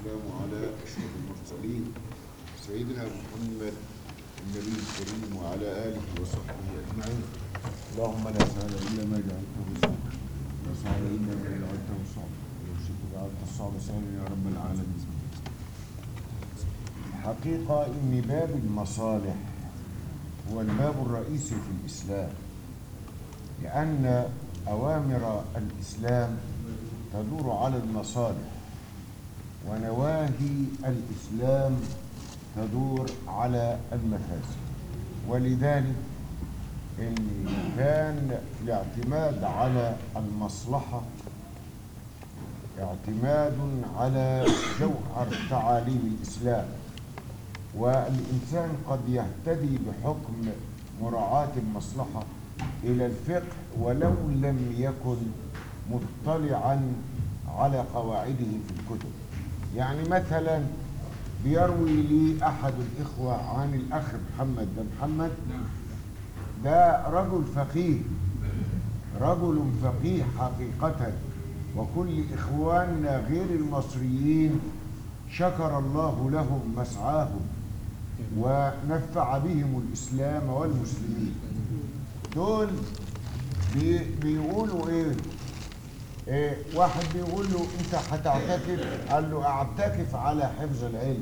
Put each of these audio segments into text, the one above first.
والسلام على أشرف المرسلين سيدنا محمد النبي الكريم وعلى آله وصحبه أجمعين اللهم لا سهل إلا ما جعلته سهلا لا صعب إلا ما جعلته صعبا لو شئت جعلت الصعب سهلا يا رب العالمين حقيقة إن باب المصالح هو الباب الرئيسي في الإسلام لأن أوامر الإسلام تدور على المصالح ونواهي الإسلام تدور على المفاسد ولذلك إن كان الاعتماد على المصلحة اعتماد على جوهر تعاليم الإسلام والإنسان قد يهتدي بحكم مراعاة المصلحة إلى الفقه ولو لم يكن مطلعا على قواعده في الكتب يعني مثلا بيروي لي أحد الإخوة عن الأخ محمد ده محمد ده رجل فقيه رجل فقيه حقيقة وكل إخواننا غير المصريين شكر الله لهم مسعاهم ونفع بهم الإسلام والمسلمين دول بي بيقولوا إيه إيه واحد بيقول له انت هتعتكف قال له اعتكف على حفظ العلم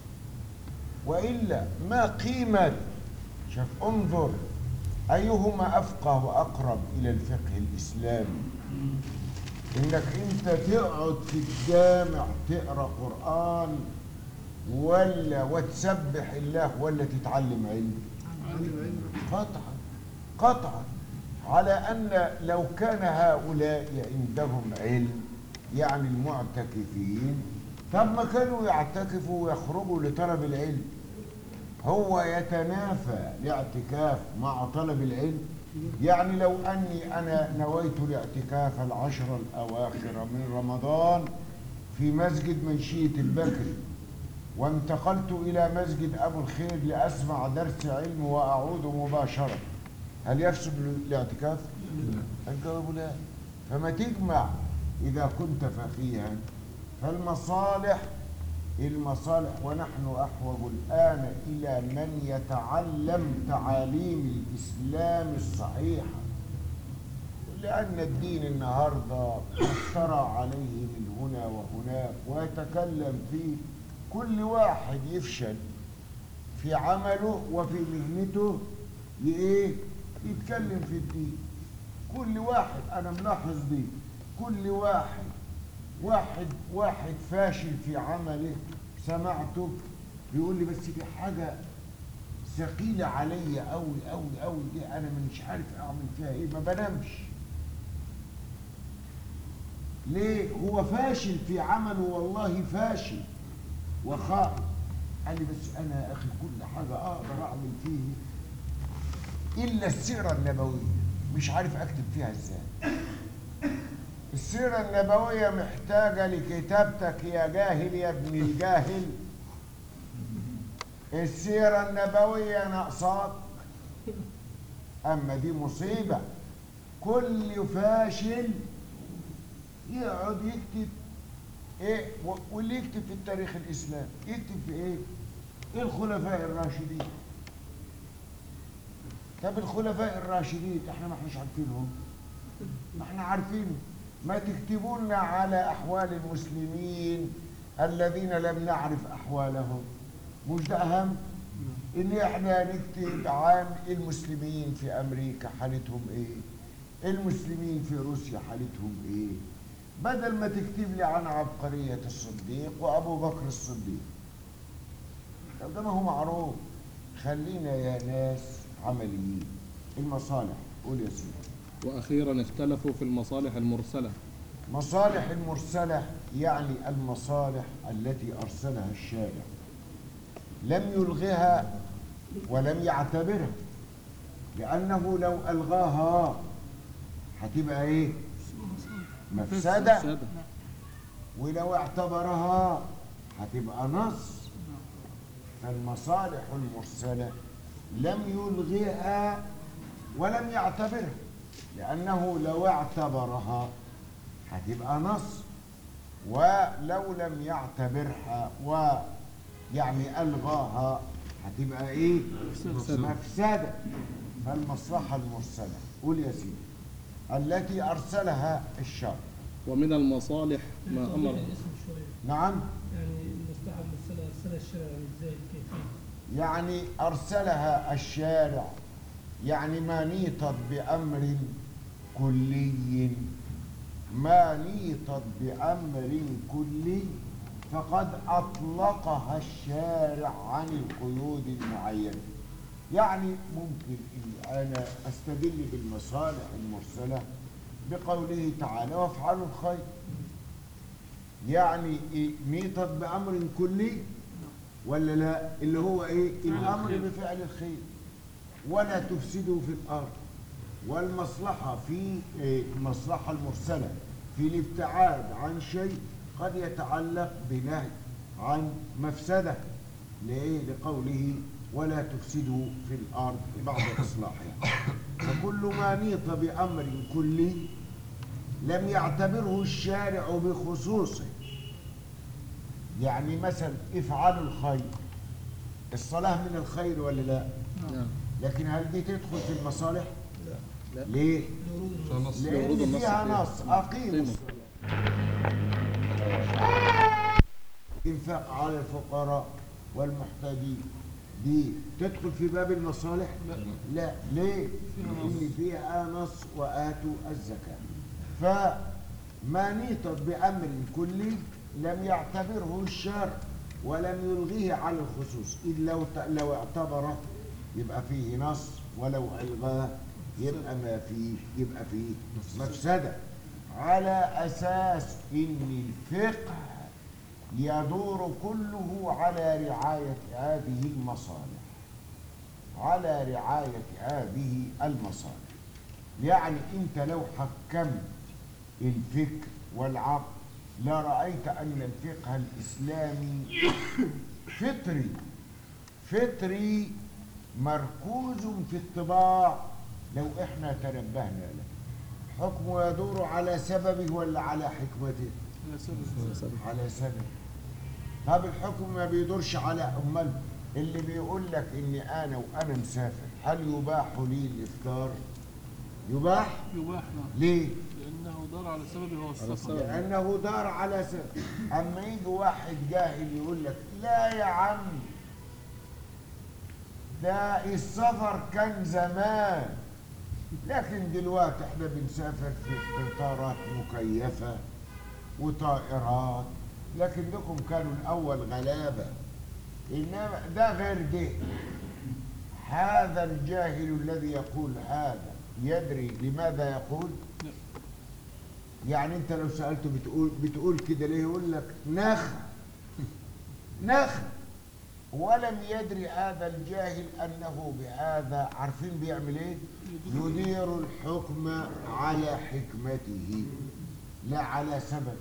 والا ما قيمه شوف انظر ايهما افقه واقرب الى الفقه الاسلامي انك انت تقعد في الجامع تقرا قران ولا وتسبح الله ولا تتعلم علم قطعا قطعا على أن لو كان هؤلاء عندهم علم يعني المعتكفين طب ما كانوا يعتكفوا ويخرجوا لطلب العلم هو يتنافى الاعتكاف مع طلب العلم يعني لو أني أنا نويت الاعتكاف العشر الأواخر من رمضان في مسجد منشية البكري وانتقلت إلى مسجد أبو الخير لأسمع درس علم وأعود مباشرة هل يفسد الاعتكاف؟ الجواب لا فما تجمع إذا كنت فقيها فالمصالح المصالح ونحن أحوج الآن إلى من يتعلم تعاليم الإسلام الصحيحة لأن الدين النهاردة افترى عليه من هنا وهناك ويتكلم فيه كل واحد يفشل في عمله وفي مهنته ايه يتكلم في الدين كل واحد انا ملاحظ دي كل واحد واحد واحد فاشل في عمله سمعته بيقول لي بس دي حاجه ثقيله عليا قوي قوي قوي دي انا مش عارف اعمل فيها ايه ما بنامش ليه هو فاشل في عمله والله فاشل وخائف قال لي بس انا يا اخي كل حاجه اقدر اعمل فيه الا السيره النبويه مش عارف اكتب فيها ازاي السيره النبويه محتاجه لكتابتك يا جاهل يا ابن الجاهل السيره النبويه ناقصاك اما دي مصيبه كل فاشل يقعد يكتب ايه واللي يكتب في التاريخ الاسلامي يكتب في ايه ايه الخلفاء الراشدين طب الخلفاء الراشدين احنا ما احناش عارفينهم ما احنا عارفينه ما تكتبوا لنا على احوال المسلمين الذين لم نعرف احوالهم مش ده اهم ان احنا نكتب عن المسلمين في امريكا حالتهم ايه المسلمين في روسيا حالتهم ايه بدل ما تكتب لي عن عبقرية الصديق وأبو بكر الصديق طب ده ما هو معروف خلينا يا ناس عمليين المصالح قول يا سيدي وأخيرا اختلفوا في المصالح المرسلة مصالح المرسلة يعني المصالح التي أرسلها الشارع لم يلغها ولم يعتبرها لأنه لو ألغاها هتبقى إيه؟ مفسدة مفسدة. ولو اعتبرها هتبقى نص فالمصالح المرسلة لم يلغيها ولم يعتبرها لأنه لو اعتبرها هتبقى نص ولو لم يعتبرها ويعني ألغاها هتبقى إيه؟ مفسدة. مفسدة فالمصلحة المرسلة قول يا سيدي التي أرسلها الشرع ومن المصالح ما توضيح أمر الاسم شوية نعم يعني المصلحة المرسلة أرسلها الشرع يعني ازاي الكيفية يعني أرسلها الشارع يعني ما نيطت بأمر كلي ما نيطت بأمر كلي فقد أطلقها الشارع عن القيود المعينة يعني ممكن إن أنا أستدل بالمصالح المرسلة بقوله تعالى وافعلوا الخير يعني إيه؟ نيطت بأمر كلي ولا لا اللي هو ايه الامر بفعل الخير ولا تفسدوا في الارض والمصلحه في إيه؟ المصلحه المرسله في الابتعاد عن شيء قد يتعلق بنهي عن مفسده لإيه؟ لقوله ولا تفسدوا في الارض بعد اصلاحها فكل ما نيط بامر كلي لم يعتبره الشارع بخصوصه يعني مثلا افعلوا الخير الصلاة من الخير ولا لا نعم. لكن هل دي تدخل في المصالح لا. ليه لورود النص لورود لأن النص فيها فيها. نص أقيموا قيموا. إنفاق على الفقراء والمحتاجين دي تدخل في باب المصالح لا. لا ليه فيها لأن فيها نص وآتوا الزكاة فما نيطت بأمر كلي لم يعتبره الشرع ولم يلغيه على الخصوص إذ لو ت- لو اعتبره يبقى فيه نص ولو ألغاه يبقى ما فيه يبقى فيه مفسدة على أساس إن الفقه يدور كله على رعاية هذه المصالح على رعاية هذه المصالح يعني أنت لو حكمت الفكر والعقل لرأيت أن الفقه الإسلامي فطري فطري مركوز في الطباع لو احنا تنبهنا له حكمه يدور على سببه ولا على حكمته على سبب طب الحكم ما بيدورش على امال اللي بيقول لك اني انا وانا مسافر هل يباح لي الافطار يباح يباح نعم ليه لأنه دار على سببه هو على السفر السبب. لانه دار على سبب اما يجي واحد جاهل يقول لك لا يا عم ده السفر كان زمان لكن دلوقتي احنا بنسافر في قطارات مكيفة وطائرات لكن لكم كانوا الأول غلابة إنما ده غير ده هذا الجاهل الذي يقول هذا يدري لماذا يقول لا. يعني انت لو سألته بتقول بتقول كده ليه يقول لك نخ نخ ولم يدري هذا الجاهل انه بهذا عارفين بيعمل ايه يدير الحكم على حكمته لا على سبب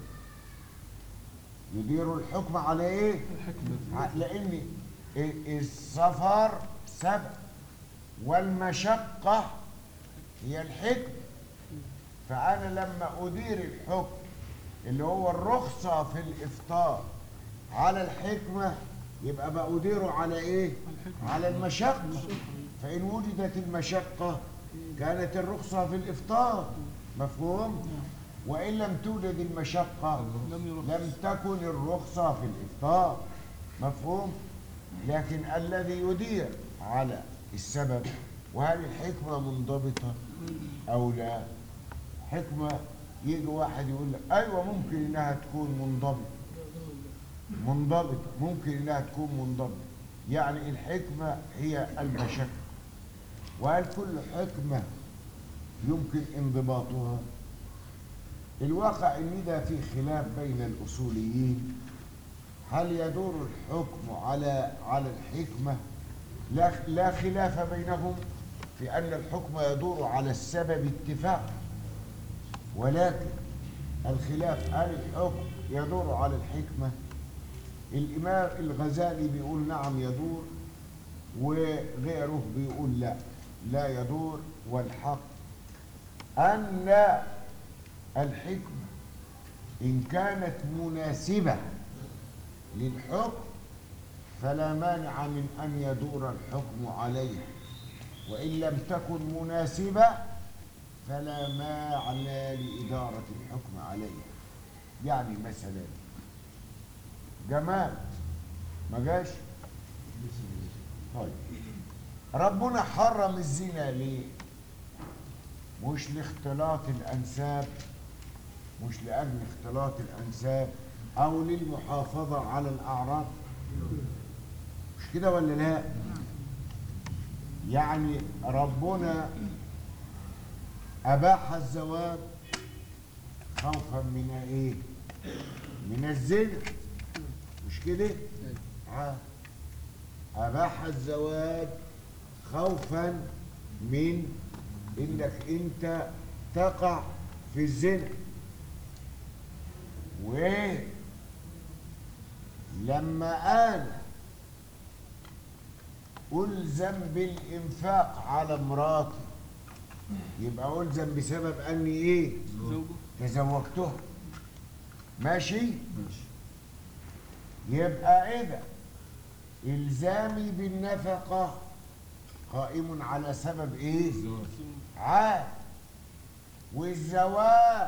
يدير الحكم على ايه ع- لان ال- السفر سبب والمشقه هي الحكم فانا لما ادير الحكم اللي هو الرخصه في الافطار على الحكمه يبقى بأديره على ايه على المشقه فان وجدت المشقه كانت الرخصه في الافطار مفهوم وان لم توجد المشقه لم يرخص. لم تكن الرخصه في الافطار مفهوم لكن الذي يدير على السبب وهل الحكمه منضبطه او لا حكمه يجي واحد يقول لك ايوه ممكن انها تكون منضبطه منضبطه ممكن انها تكون منضبطه يعني الحكمه هي المشقه وهل كل حكمه يمكن انضباطها الواقع ان ده في خلاف بين الاصوليين هل يدور الحكم على على الحكمه لا لا خلاف بينهم في ان الحكم يدور على السبب اتفاقا ولكن الخلاف هل الحكم يدور على الحكمه الامام الغزالي بيقول نعم يدور وغيره بيقول لا لا يدور والحق ان الحكمه إن كانت مناسبة للحكم فلا مانع من أن يدور الحكم عليها وإن لم تكن مناسبة فلا معنى لإدارة الحكم عليها يعني مثلا جمال ما جاش طيب ربنا حرم الزنا ليه مش لاختلاط الأنساب مش لأجل اختلاط الأنساب أو للمحافظة على الأعراض مش كده ولا لا يعني ربنا أباح الزواج خوفا من إيه من الزنا مش كده آه. أباح الزواج خوفا من إنك أنت تقع في الزنا ولما أنا ألزم بالإنفاق على مراتي يبقى ألزم بسبب أني إيه؟ زوجه تزوجتها ماشي؟ يبقى إذا إلزامي بالنفقة قائم على سبب إيه؟ عاد والزواج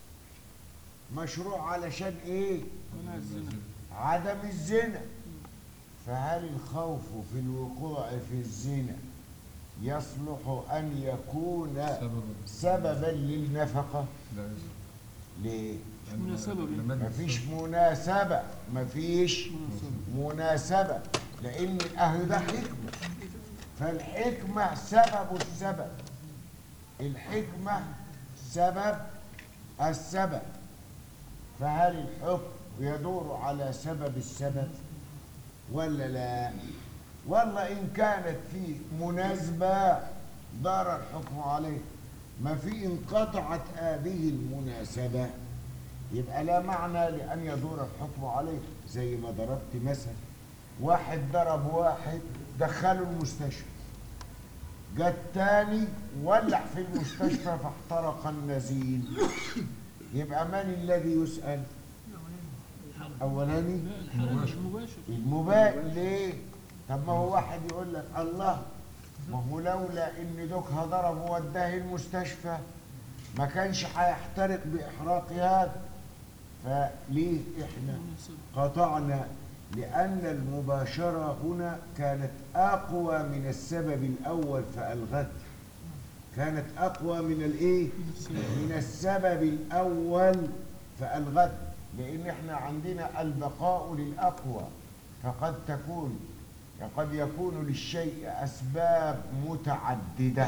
مشروع علشان إيه؟ منع الزنا عدم الزنا فهل الخوف في الوقوع في الزنا يصلح أن يكون سببا للنفقة ليه؟ مناسبة بيه. مفيش مناسبة مفيش مناسبة لأن أهل ده حكمة فالحكمة سبب السبب الحكمة سبب السبب فهل الحكم يدور على سبب السبب ولا لا والله إن كانت في مناسبة دار الحكم عليه ما في انقطعت هذه المناسبة يبقى لا معنى لأن يدور الحكم عليه زي ما ضربت مثل واحد ضرب واحد دخله المستشفى جاء التاني ولع في المستشفى فاحترق النزيل يبقى من الذي يسأل أولاني لا الحالة المباشر المباح ليه طب ما هو واحد يقول لك الله ما هو لولا ان دوكها ضرب ووداه المستشفى ما كانش هيحترق باحراق هذا فليه احنا مناسبة قطعنا لان المباشره هنا كانت اقوى من السبب الاول فالغت كانت اقوى من الايه من السبب الاول فالغت لان احنا عندنا البقاء للاقوى فقد تكون قد يكون للشيء اسباب متعدده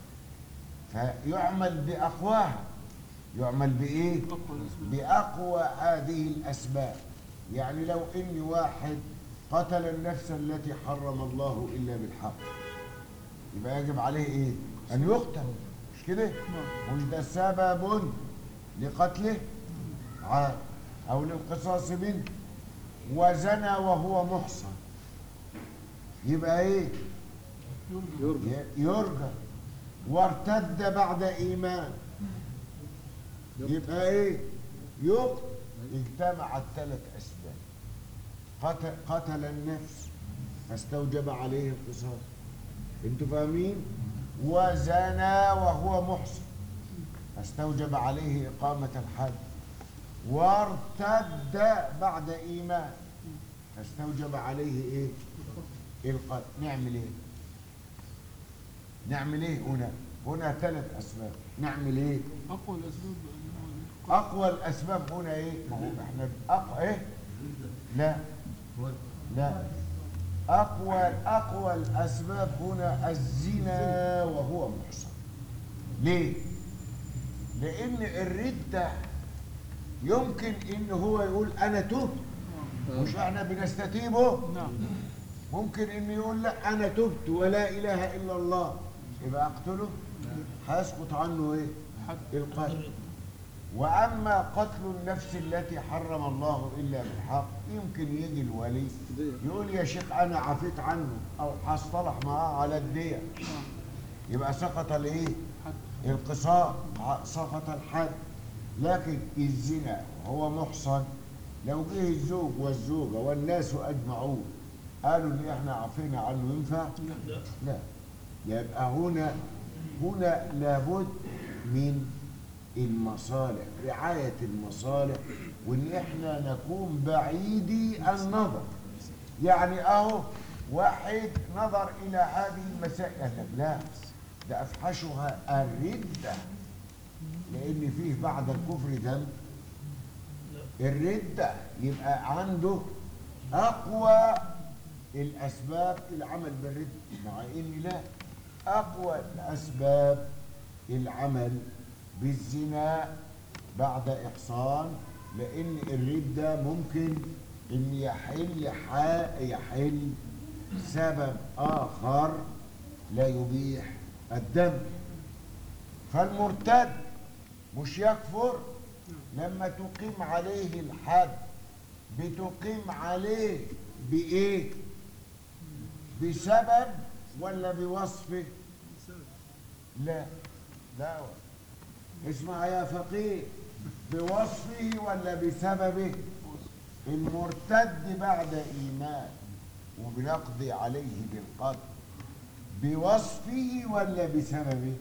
فيعمل باقواها يعمل بايه أقوى الأسباب باقوى هذه الاسباب يعني لو ان واحد قتل النفس التي حرم الله الا بالحق يبقى يجب عليه ايه ان يقتل مش كده نعم مش ده سبب لقتله عاد او للقصاص منه وزنى وهو محصن يبقى ايه يرجى يرجى ي- يرجى وارتد بعد ايمان يبقى ايه يقتل اجتمعت ثلاث اسباب قتل, قتل النفس فاستوجب عليه القصاص انتوا فاهمين وزنى وهو محسن فاستوجب عليه اقامه الحد وارتد بعد ايمان فاستوجب عليه ايه القتل نعمل ايه نعمل ايه هنا هنا ثلاث اسباب نعمل ايه أقوى الأسباب اللي هو اقوى الاسباب هنا ايه ما هو احنا اقوى ايه لا لا اقوى اقوى الاسباب هنا الزنا وهو محصن ليه لان الرده يمكن ان هو يقول انا تبت مش احنا بنستتيبه نعم ممكن انه يقول لا انا تبت ولا اله الا الله يبقى اقتله هيسقط عنه ايه حد القتل واما قتل النفس التي حرم الله الا بالحق يمكن يجي الولي يقول يا شيخ انا عفيت عنه او هصطلح معاه على الدية يبقى سقط الايه حد القصاص ع- سقط الحد لكن الزنا وهو محصن لو جه الزوج والزوجة والناس أجمعون قالوا إن إحنا عارفين عنه ينفع؟ لا لا يبقى هنا هنا لابد من المصالح رعاية المصالح وإن إحنا نكون بعيدي النظر يعني أهو واحد نظر إلى هذه المسائل قال لك لا ده أفحشها الردة لأن فيه بعد الكفر ذنب الردة يبقى عنده أقوى الأسباب العمل بالردة مع إن لا أقوى الأسباب العمل بالزنا بعد إحصان لأن الردة ممكن إن يحل حا- يحل سبب آخر لا يبيح الدم فالمرتد مش يكفر لما تقيم عليه الحد بتقيم عليه بإيه؟ بسبب ولا بوصفه؟ لا لا اسمع يا فقيه بوصفه ولا بسببه؟ المرتد بعد إيمان وبنقضي عليه بالقتل بوصفه ولا بسببه؟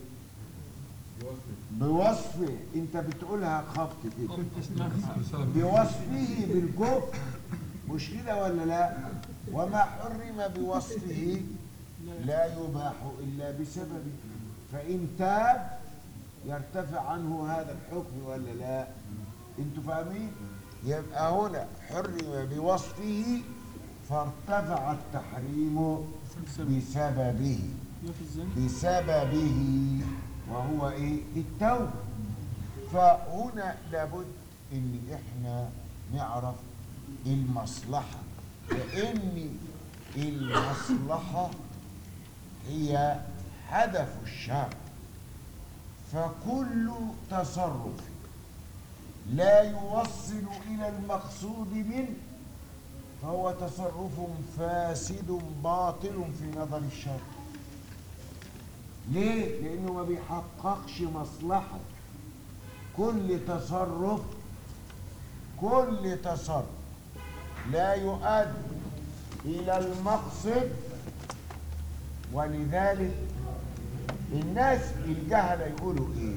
بوصفه انت بتقولها خبط كده بوصفه بالكفر مش كده ولا لا وما حرم بوصفه لا يباح الا بسببه فان تاب يرتفع عنه هذا الحكم ولا لا انتوا فاهمين يبقى هنا حرم بوصفه فارتفع التحريم بسببه يا في الزنا بسببه وهو ايه التوبه فهنا لابد ان احنا نعرف المصلحه لان المصلحه هي هدف الشرع فكل تصرف لا يوصل الى المقصود منه فهو تصرف فاسد باطل في نظر الشرع ليه؟ لأنه ما بيحققش مصلحة كل تصرف كل تصرف لا يؤدي إلى المقصد ولذلك الناس الجهلة يقولوا إيه؟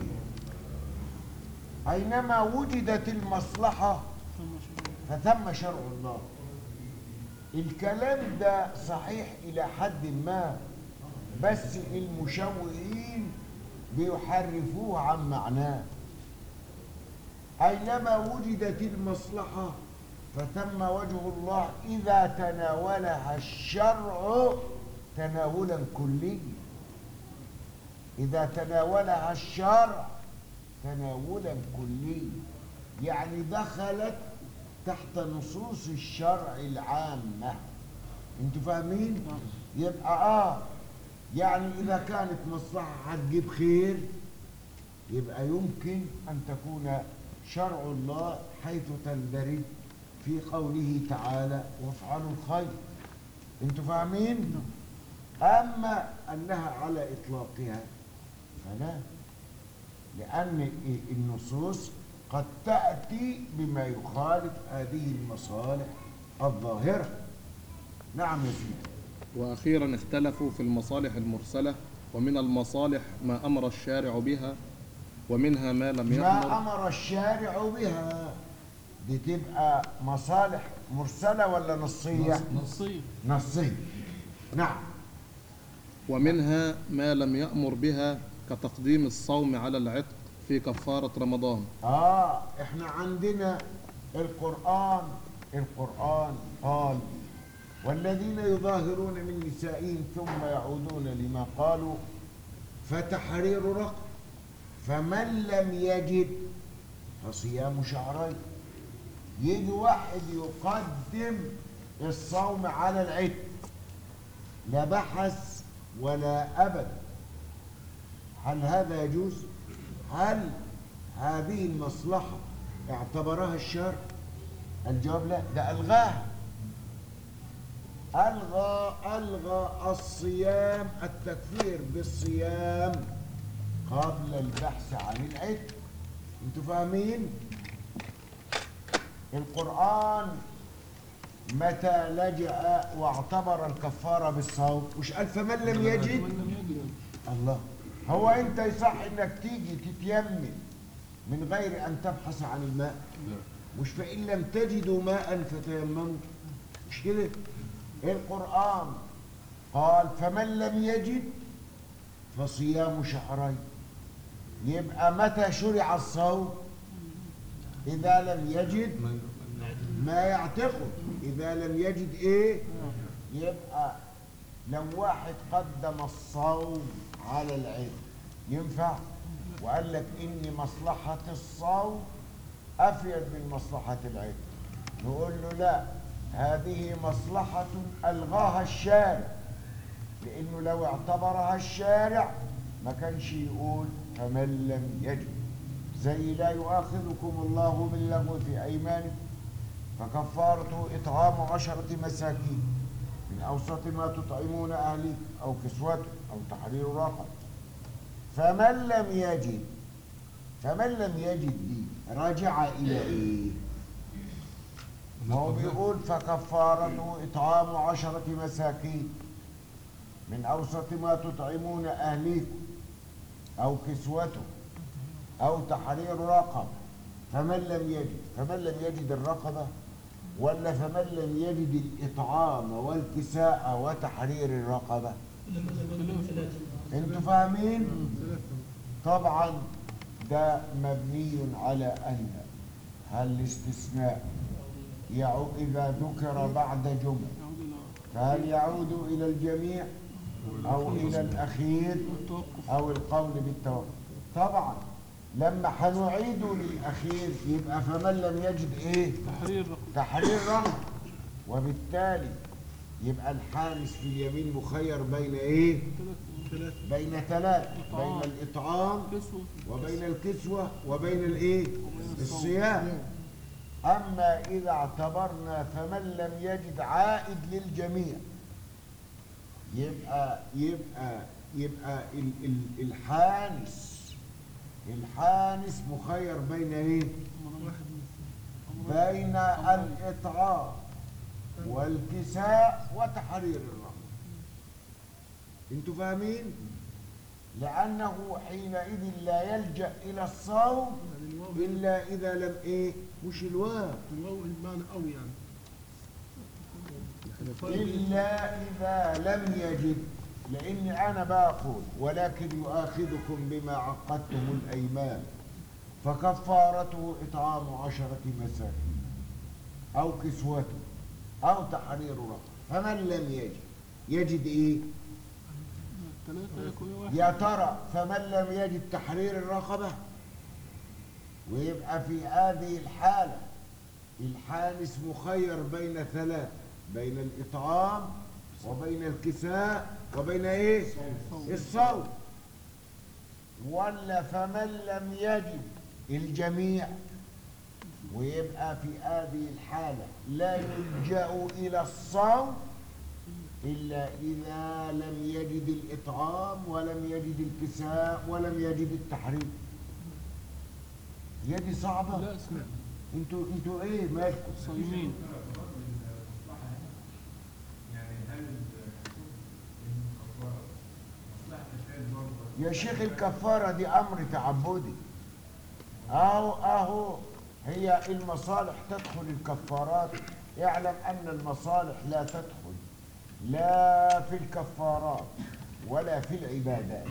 أينما وجدت المصلحة ثم شرع فثم شرع الله الكلام ده صحيح إلى حد ما بس المشوهين بيحرفوه عن معناه أينما وجدت المصلحة فثم وجه الله إذا تناولها الشرع تناولا كليا إذا تناولها الشرع تناولا كليا يعني دخلت تحت نصوص الشرع العامة انتوا فاهمين؟ يبقى اه يعني إذا كانت مصلحة هتجيب خير يبقى يمكن أن تكون شرع الله حيث تندرج في قوله تعالى وافعلوا الخير انتوا فاهمين؟ أما أنها على إطلاقها فلا لأن النصوص قد تأتي بما يخالف هذه المصالح الظاهرة نعم يا سيدي وأخيرا اختلفوا في المصالح المرسلة ومن المصالح ما أمر الشارع بها ومنها ما لم ما يأمر أمر الشارع بها دي تبقى مصالح مرسلة ولا نصية؟ نصية نصية نعم ومنها ما لم يأمر بها كتقديم الصوم على العتق في كفارة رمضان آه إحنا عندنا القرآن القرآن قال والذين يظاهرون من نسائهم ثم يعودون لما قالوا فتحرير رقب فمن لم يجد فصيام شهرين يجي واحد يقدم الصوم على العتق لا بحث ولا أبد هل هذا يجوز؟ هل هذه المصلحة اعتبرها الشرع؟ الجواب لا ده ألغاها ألغى ألغى الصيام التكفير بالصيام قبل البحث عن العتق انتوا فاهمين القرآن متى لجأ واعتبر الكفارة بالصوم مش قال فمن لم يجد من لم يجد الله هو انت يصح انك تيجي تتيمم من غير ان تبحث عن الماء مش فإن لم تجدوا ماء فتيمموا مش كده القرآن قال فمن لم يجد فصيام شهرين يبقى متى شرع الصوم إذا لم يجد ما يعتقد إذا لم يجد إيه يبقى لو واحد قدم الصوم على العلم ينفع وقال لك إن مصلحة الصوم أفيد من مصلحة العلم نقول له لا هذه مصلحة ألغاها الشارع لأنه لو اعتبرها الشارع ما كانش يقول فمن لم يجد زي لا يؤاخذكم الله باللغو في أيمانكم فكفارته إطعام عشرة مساكين من أوسط ما تطعمون أهليك أو كسوته أو تحرير رقبة فمن لم يجد فمن لم يجد دي راجع إلى إيه؟ ما هو بيقول فكفارته إطعام عشرة مساكين من أوسط ما تطعمون أهليكم أو كسوته أو تحرير رقبة فمن لم يجد فمن لم يجد الرقبة ولا فمن لم يجد الإطعام والكساء وتحرير الرقبة لما لما ثلاثة انتوا فاهمين طبعا ده مبني على ان هل الاستثناء يعود اذا ذكر بعد جمله يعود إلى فهل يعود الى الجميع او الى الاخير التوقف او القول بالتوقف طبعا لما هنعيد للاخير يبقى فمن لم يجد ايه تحرير رقم تحرير رمز وبالتالي يبقى الحارس في اليمين مخير بين ايه ثلاث بين ثلاث إطعام. بين الإطعام كسوة وبين الكسوة وبين الإيه؟ الصيام أما إذا اعتبرنا فمن لم يجد عائد للجميع يبقى يبقى يبقى ال ال الحانس الحانس مخير بين إيه؟ واحد من بين الإطعام والكساء وتحرير الرقبة انتوا فاهمين؟ لأنه حينئذ لا يلجأ إلى الصوم يعني الواو إلا إذا لم إيه؟ مش الواو الواو بمعنى أو يعني إلا إذا لم يجد لأني أنا بقول ولكن يؤاخذكم بما عقدتم الأيمان فكفارته إطعام عشرة مساكين أو كسوته أو تحرير رقبة فمن لم يجد يجد إيه؟ ثلاثة يكون واحد يا ترى فمن لم يجد تحرير الرقبة ويبقى في هذه الحالة الحانس مخير بين ثلاث بين الإطعام وبين الكساء وبين إيه؟ الصوم ولا فمن لم يجد الجميع ويبقى في هذه الحالة لا يلجأ إلى الصوم إلا إذا لم يجد الإطعام ولم يجد الكساء ولم يجد التحريم هي دي صعبة لا اسمع انتوا انتوا ايه مالكم صايمين يا شيخ الكفارة دي أمر تعبدي أهو أهو هي المصالح تدخل الكفارات اعلم أن المصالح لا تدخل لا في الكفارات ولا في العبادات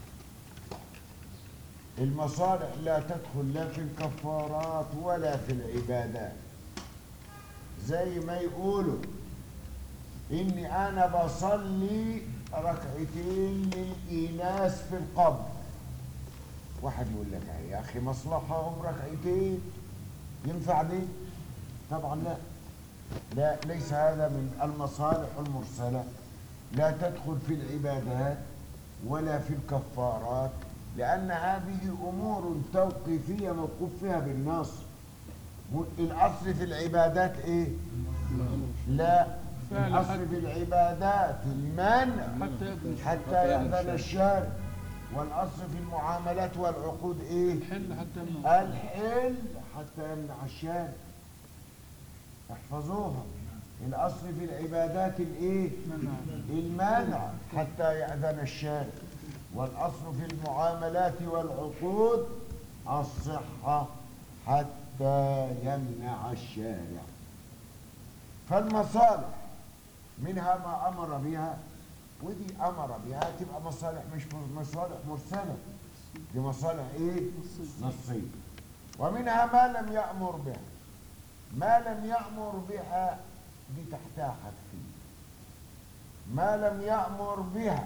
المصالح لا تدخل لا في الكفارات ولا في العبادات زي ما يقولوا إني أنا بصلي ركعتين للإيناس في القبر واحد يقول لك يا أخي مصلحة هم ركعتين ينفع دي؟ طبعا لا لا ليس هذا من المصالح المرسلة لا تدخل في العبادات ولا في الكفارات لأن هذه أمور توقيفية موقوف فيها بالنص الأصل في العبادات إيه؟ لا فعل الأصل حد. في العبادات المنع حتى يبني حتى يأذن الشارع والاصل في المعاملات والعقود ايه حل حتى يمنع الحل حتى يمنع الشارع احفظوها الاصل في العبادات الايه منع المانع حتى يأذن الشارع والأصل في المعاملات والعقود الصحة حتى يمنع الشارع فالمصالح منها ما أمر بها ودي أمر بها تبقى مصالح مش مصالح مرسلة دي مصالح إيه؟ نصية ومنها ما لم يأمر بها ما لم يأمر بها دي تحتها حاجتين ما لم يأمر بها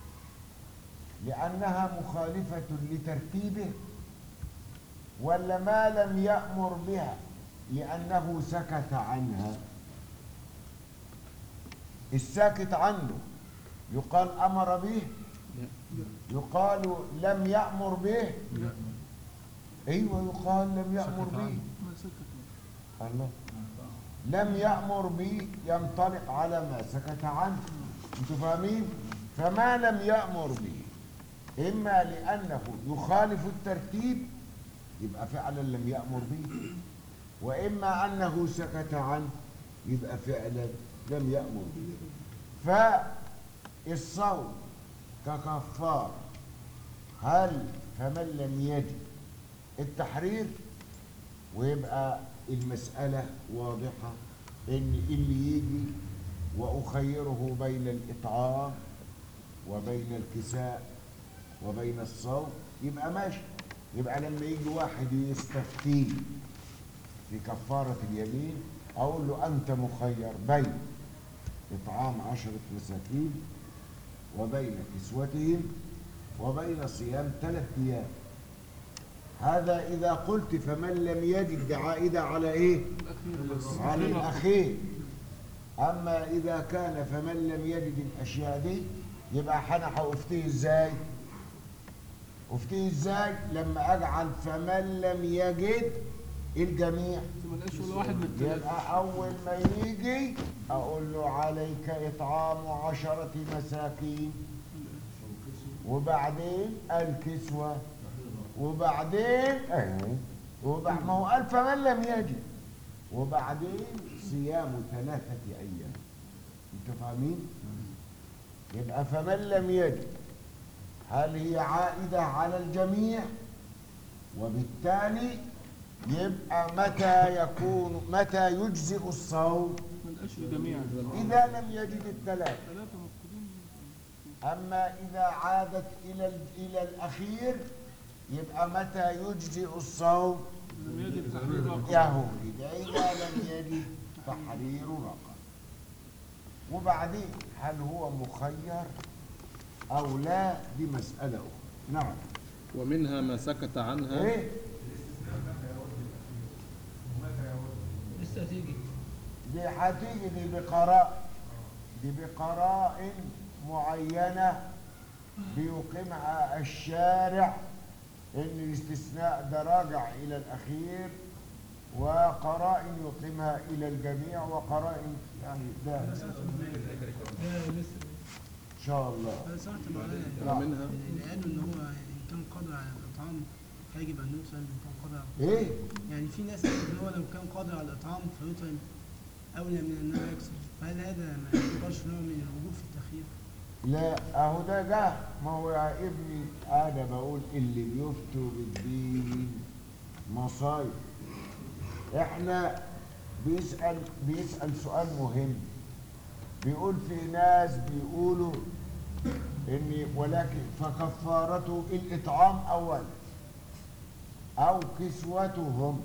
لأنها مخالفة لترتيبه ولا ما لم يأمر بها لأنه سكت عنها الساكت عنه يقال أمر به يقال لم يأمر به أيوة يقال لم يأمر به ما سكت الله لم يأمر به ينطلق على ما سكت عنه انتوا فاهمين فما لم يأمر به إما لأنه يخالف الترتيب يبقى فعلا لم يأمر به وإما أنه سكت عنه يبقى فعلا لم يأمر به فالصوم ككفار هل فمن لم يجد التحرير ويبقى المسألة واضحة إن اللي يجي وأخيره بين الإطعام وبين الكساء وبين الصوم يبقى ماشي يبقى لما يجي واحد يستفتيه في كفارة اليمين أقول له أنت مخير بين إطعام عشرة مساكين وبين كسوتهم وبين صيام ثلاث أيام هذا إذا قلت فمن لم يجد دي عائدة على إيه؟ على الأخير أما إذا كان فمن لم يجد الأشياء دي يبقى أنا هأفتيه إزاي؟ أفتيه إزاي؟ لما أجعل فمن لم يجد الجميع ما لقاش ولا واحد من الثلاثة يبقى أول ما يجي أقول له عليك إطعام عشرة مساكين وبعدين الكسوة وبعدين أهو وبعد ما هو قال فمن لم يجد وبعدين صيام ثلاثة أيام أنتوا فاهمين؟ يبقى فمن لم يجد هل هي عائدة على الجميع وبالتالي يبقى متى يكون متى يجزئ الصوم ما لقاش الجميع إذا لم يجد الثلاثة ثلاثة مفقودين أما إذا عادت إلى ال- إلى الأخير يبقى متى يجزئ الصوم لم يجد تحرير رقم يهودي إذا لم يجد تحرير رقم وبعدين هل هو مخير أو لا دي مسألة أخرى نعم ومنها ما سكت عنها إيه لسه هتيجي دي هتيجي دي بقراء دي بقراء معينة بيقيمها الشارع ان الاستثناء ده راجع الى الاخير وقرائن يقيمها الى الجميع وقرائن يعني ده لا لسه ان شاء الله انا سمعت معاه ومنها اللي قالوا ان هو ان كان قادر على الاطعام يجب ان يسال ان كان قادر على ايه يعني في ناس قالت ان هو لو كان قادر على الاطعام فيطعم اولى من انه يكسر فهل هذا ما يعتبرش نوع من الوجوب في التخيير؟ لا اهو ده ده ما هو يا ابني انا بقول اللي بيفتوا بالدين مصايب احنا بيسأل بيسأل سؤال مهم بيقول في ناس بيقولوا ان ولكن فكفارته الاطعام اولا او كسوتهم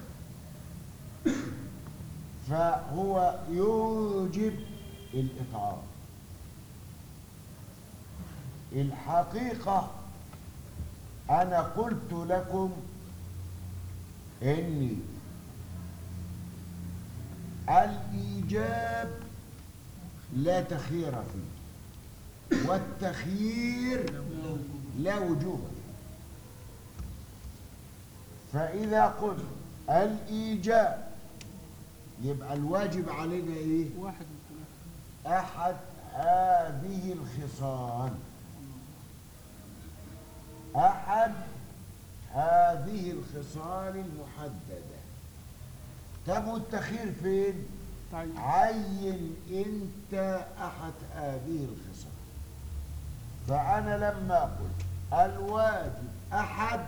فهو يوجب الاطعام الحقيقة أنا قلت لكم إني الإيجاب لا تخيير فيه والتخيير لا وجوب فيه فإذا قلت الإيجاب يبقى الواجب علينا إيه؟ واحد من الثلاثة أحد هذه الخصال أحد هذه الخصال المحددة طب والتخير فين؟ طيب عين انت احد هذه الخصال فانا لما اقول الواجب احد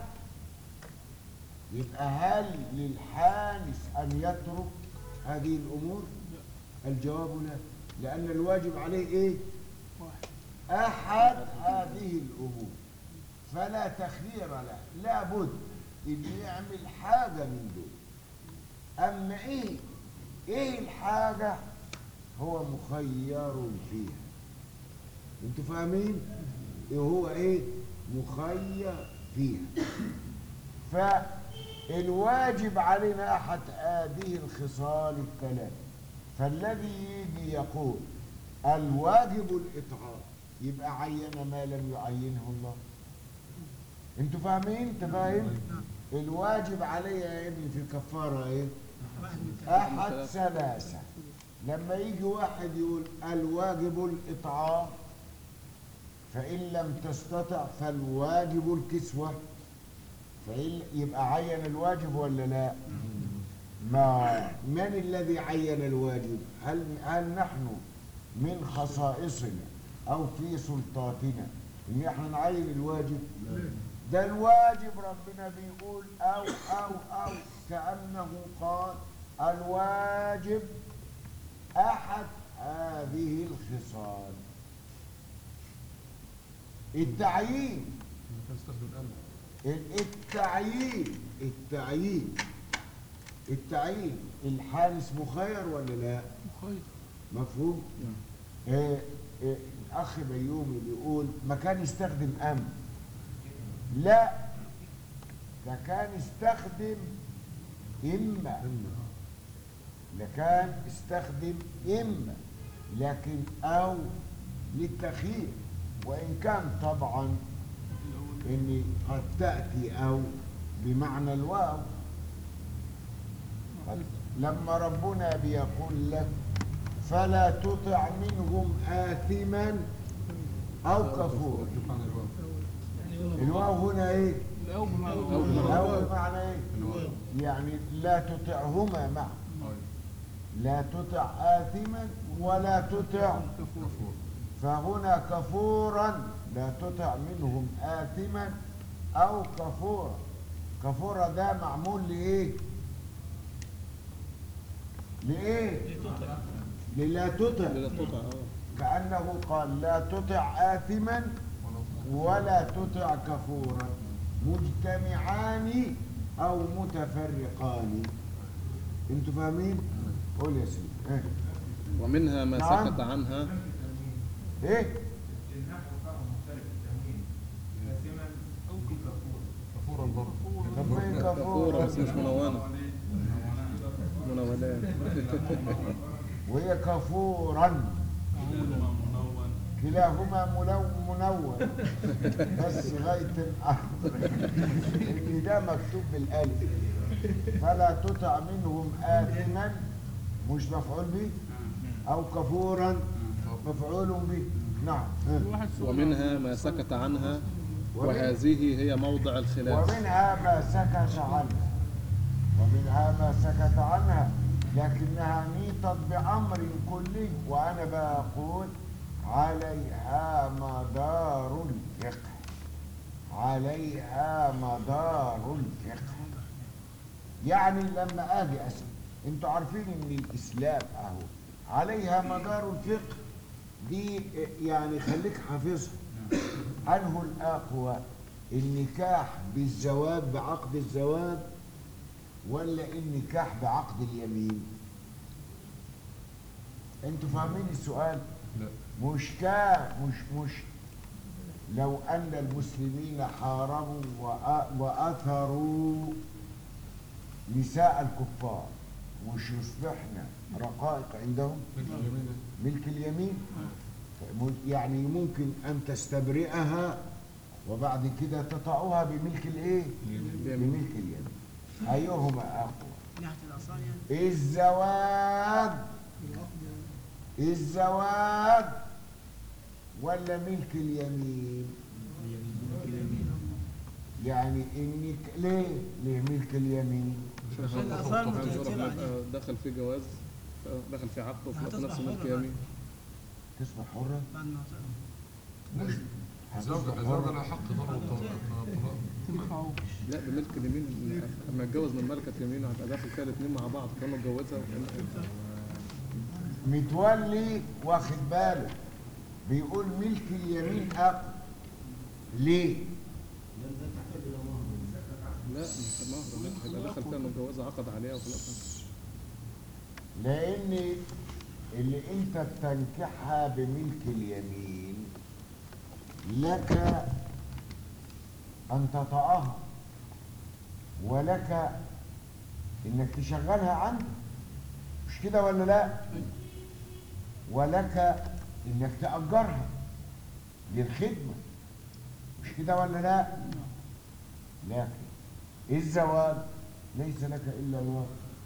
يبقى هل للحانس ان يترك هذه الامور الجواب لا لان الواجب عليه ايه واحد احد هذه الامور فلا تخيير له لابد ان يعمل حاجه من دول اما ايه ايه الحاجه هو مخير فيها انتوا فاهمين ايه هو ايه مخير فيها فالواجب علينا احد هذه الخصال الثلاث فالذي يجي يقول الواجب الاطعام يبقى عين ما لم يعينه الله انتوا فاهمين انت فاهم الواجب علي يا ابني في الكفاره ايه واحد من الثلاثة احد ثلاثه لما يجي واحد يقول الواجب الاطعام فان لم تستطع فالواجب الكسوه فإن يبقى عين الواجب ولا لا ما من الذي عين الواجب هل هل نحن من خصائصنا او في سلطاتنا ان احنا نعين الواجب ده الواجب ربنا بيقول او او او كانه قال الواجب احد هذه الخصال التعيين التعيين التعيين التعيين الحارس مخير ولا لا مخير مفهوم آه آه الاخ بيومي بيقول ما كان يستخدم ام لا ده كان يستخدم اما لكان استخدم اما لكن او للتخيير وان كان طبعا ان قد تاتي او بمعنى الواو قد- لما ربنا بيقول لك فلا تطع منهم آثما أو كفورا يعني هو الواو هنا إيه؟ الأول بمعنى الأول الأول. الواو بمعنى إيه؟ يعني لا تطعهما معا لا تطع آثما ولا تطع كفور فهنا كفورا لا تطع منهم آثما أو كفورا كفورا ده معمول لإيه؟ لإيه؟ للا تطع لا تطع اه كأنه قال لا تطع آثما ولا تطع كفورا مجتمعان أو متفرقان انتوا فاهمين؟ قول يا سيدي إيه؟ ومنها ما نعم. سكت عنها ايه؟ طب فين كفورة كفورا؟ بس مش منونة منونات وهي كفورا كلاهما ملون منون بس غاية الأمر إن ده مكتوب بالألف فلا تطع منهم آثما مش مفعول به أو كفورا مفعول به نعم في واحد سؤال ومنها ما سكت عنها وهذه هي موضع الخلاف ومنها ما سكت عنها ومنها ما سكت عنها لكنها نيطت بأمر كلي وأنا بقول عليها مدار الفقه عليها مدار الفقه يعني لما أجي أسأل أنتوا عارفين إن الإسلام أهو عليها مدار الفقه دي يعني خليك حافظها أنه الأقوى النكاح بالزواج بعقد الزواج ولا النكاح بعقد اليمين انتوا فاهمين السؤال لا. مش كان مش مش لو ان المسلمين حاربوا وأ- واثروا نساء الكفار مش يصبحن رقائق عندهم ملك اليمين م- يعني ممكن ان تستبرئها وبعد كده تطأها بملك الايه بملك اليمين ايهما اقوى ناحية الأصال يعني الزواج العقد الزواج ولا ملك اليمين يعني انك ليه ليه ملك اليمين عشان الآثار مترتبة عليه. يبقى دخل في جواز دخل في عقد وفي هتصبح نفس ملك حرة يمين تصبح حرة بعد ما تعرف. الزوجة الزوجة لها حق طبعا الطلاق تنفعه لا بملك اليمين لما يتجوز من ملكة يمين هتبقى داخل فيها الاثنين مع بعض كانوا اتجوزها وكانوا متولي واخد باله بيقول ملك اليمين أقوى ليه؟ لا مش مهر لا هيبقى دخل فيها متجوزها عقد عليها وخلاص لأن اللي أنت بتنكحها بملك اليمين لك أن تطأها ولك إنك تشغلها عنك مش كده ولا لا؟ ولك إنك تأجرها للخدمة مش كده ولا لا؟ لكن الزواج ليس لك إلا الوقت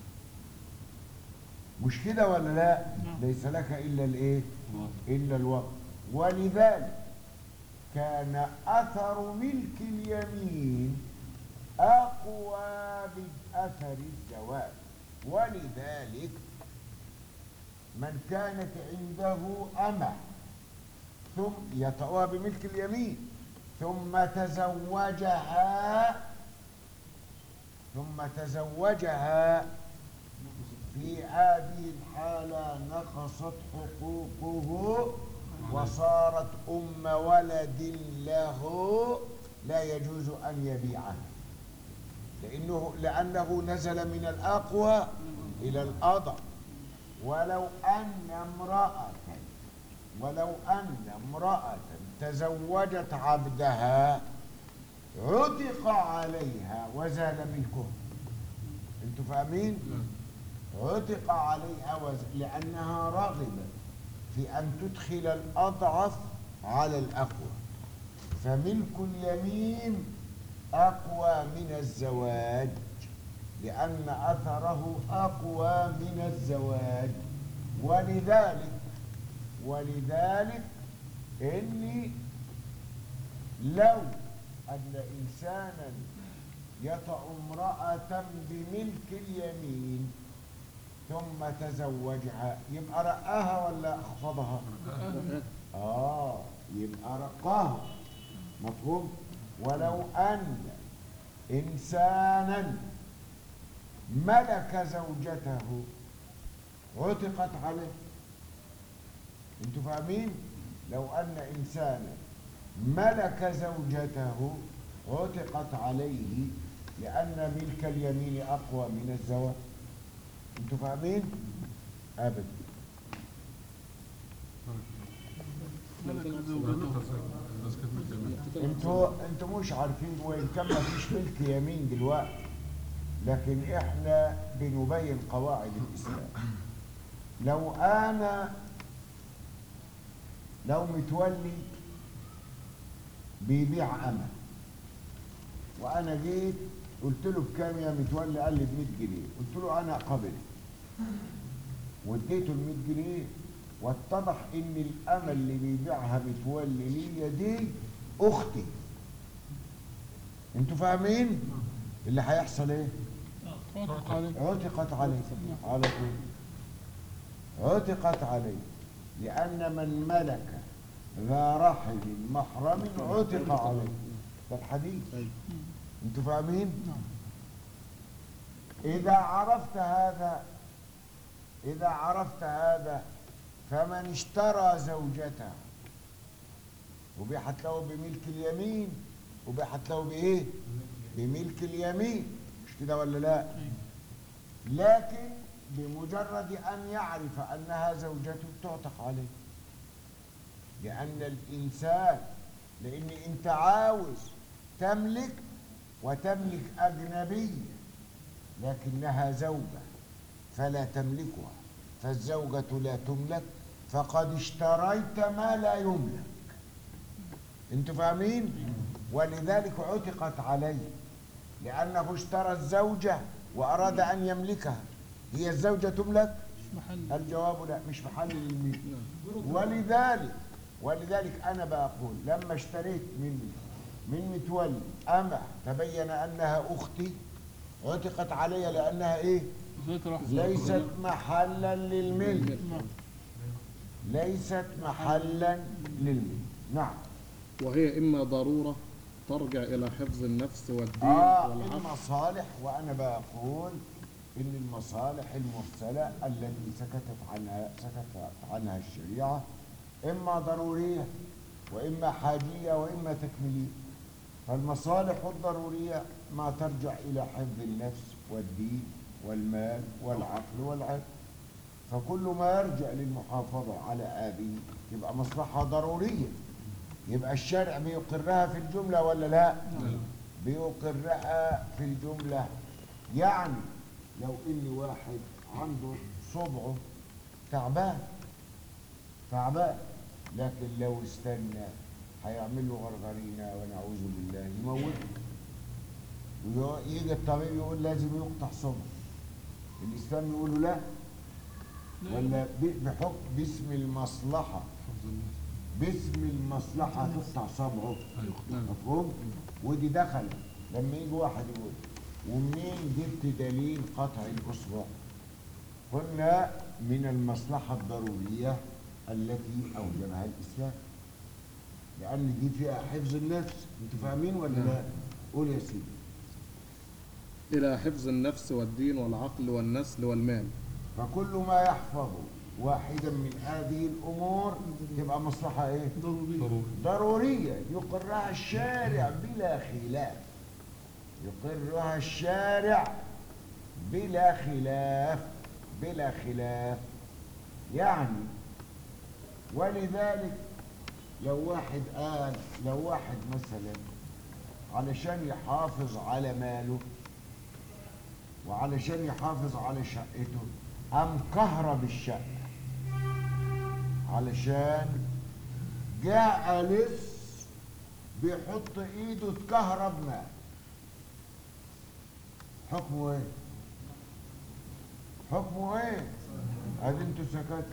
مش كده ولا لا ليس لك الا الايه الا الوقت ولذلك كان اثر ملك اليمين اقوى من اثر الزواج ولذلك من كانت عنده امه ثم يطأها بملك اليمين ثم تزوجها ثم تزوجها في هذه الحالة نقصت حقوقه وصارت أم ولد له لا يجوز أن يبيعها لأنه لأنه نزل من الأقوى إلى الأضع ولو أن امرأة ولو أن امرأة تزوجت عبدها عتق عليها وزال ملكه انتوا فاهمين؟ عتق عليها وز... لأنها رغبت في أن تدخل الأضعف على الأقوى فملك اليمين أقوى من الزواج لأن أثره أقوى من الزواج ولذلك ولذلك إني لو أن إنسانا يطأ امرأة بملك اليمين ثم تزوجها يبقى رقاها ولا أخفضها؟ آه يبقى رقاها مفهوم؟ ولو أن إنسانا ملك زوجته عتقت عليه انتوا فاهمين؟ لو أن إنسانا ملك زوجته عتقت عليه لأن ملك اليمين أقوى من الزواج انتوا فاهمين؟ ابدا ملك زوجته بس كانت ملك يمين. انتوا انتوا مش عارفين وان كان ما فيش ملك يمين دلوقتي لكن احنا بنبين قواعد الاسلام لو انا لو متولي بيبيع امه وانا جيت قلت له بكام يا متولي قال لي ب 100 جنيه قلت له انا قابل واديته ال 100 جنيه واتضح ان الامه اللي بيبيعها متولي ليا دي اختي انتوا فاهمين اللي هيحصل ايه عتق عليه عتقت عليه على طول عتقت عليه لان من ملك ذا رحم محرم عتق عليه ده الحديث انتوا فاهمين اذا عرفت هذا اذا عرفت هذا فمن اشترى زوجته وبيحت له بملك اليمين وبيحت له بايه بملك اليمين مش كده ولا لا لكن بمجرد ان يعرف انها زوجته تعتق عليه لان الانسان لان انت عاوز تملك وتملك اجنبيه لكنها زوجه فلا تملكها فالزوجه لا تملك فقد اشتريت ما لا يملك انتوا فاهمين ولذلك عتقت عليه لانه اشترى الزوجه واراد ان يملكها هي الزوجه تملك مش محل الجواب لا مش محل الملك ولذلك ولذلك انا بقول لما اشتريت من من متولي أما تبين أنها أختي عتقت علي لأنها إيه ذات راح ليست محلا للملك نعم ليست محلا للملك نعم وهي إما ضرورة ترجع إلى حفظ النفس والدين آه والعقل المصالح وأنا بقول إن المصالح المرسلة التي سكتت عنها سكتت عنها الشريعة إما ضرورية وإما حاجية وإما تكميلية فالمصالح الضرورية ما ترجع إلى حفظ النفس والدين والمال والعقل والعقل فكل ما يرجع للمحافظة على هذه يبقى مصلحة ضرورية يبقى الشارع بيقرها في الجملة ولا لا؟ بيقرها في الجملة يعني لو إن واحد عنده صبعه تعبان تعبان لكن لو استنى هيعمل له غرغرينة ونعوذ بالله يموته ويجي الطبيب يقول لازم يقطع صبعه الإسلام يقول له لا ولا ب- بحكم باسم المصلحة حفظ النفس باسم المصلحة تقطع صبعه نعم. مفهوم؟ ودي دخل لما يجي واحد يقول ومنين جبت دليل قطع الأصبع؟ قلنا من المصلحة الضرورية التي أوجبها الإسلام لأن دي فيها حفظ النفس أنتوا فاهمين ولا لا؟ قول يا سيدي إلى حفظ النفس والدين والعقل والنسل والمال فكل ما يحفظ واحدا من هذه الأمور تبقى مصلحة إيه؟ ضروري ضروري ضرورية يقرها الشارع بلا خلاف يقرها الشارع بلا خلاف بلا خلاف يعني ولذلك لو واحد قال لو واحد مثلا علشان يحافظ على ماله وعلشان يحافظ على شقته قام كهرب الشقة علشان جاء لص بيحط ايده اتكهرب ماء حكمه ايه حكمه ايه ادي انتوا سكت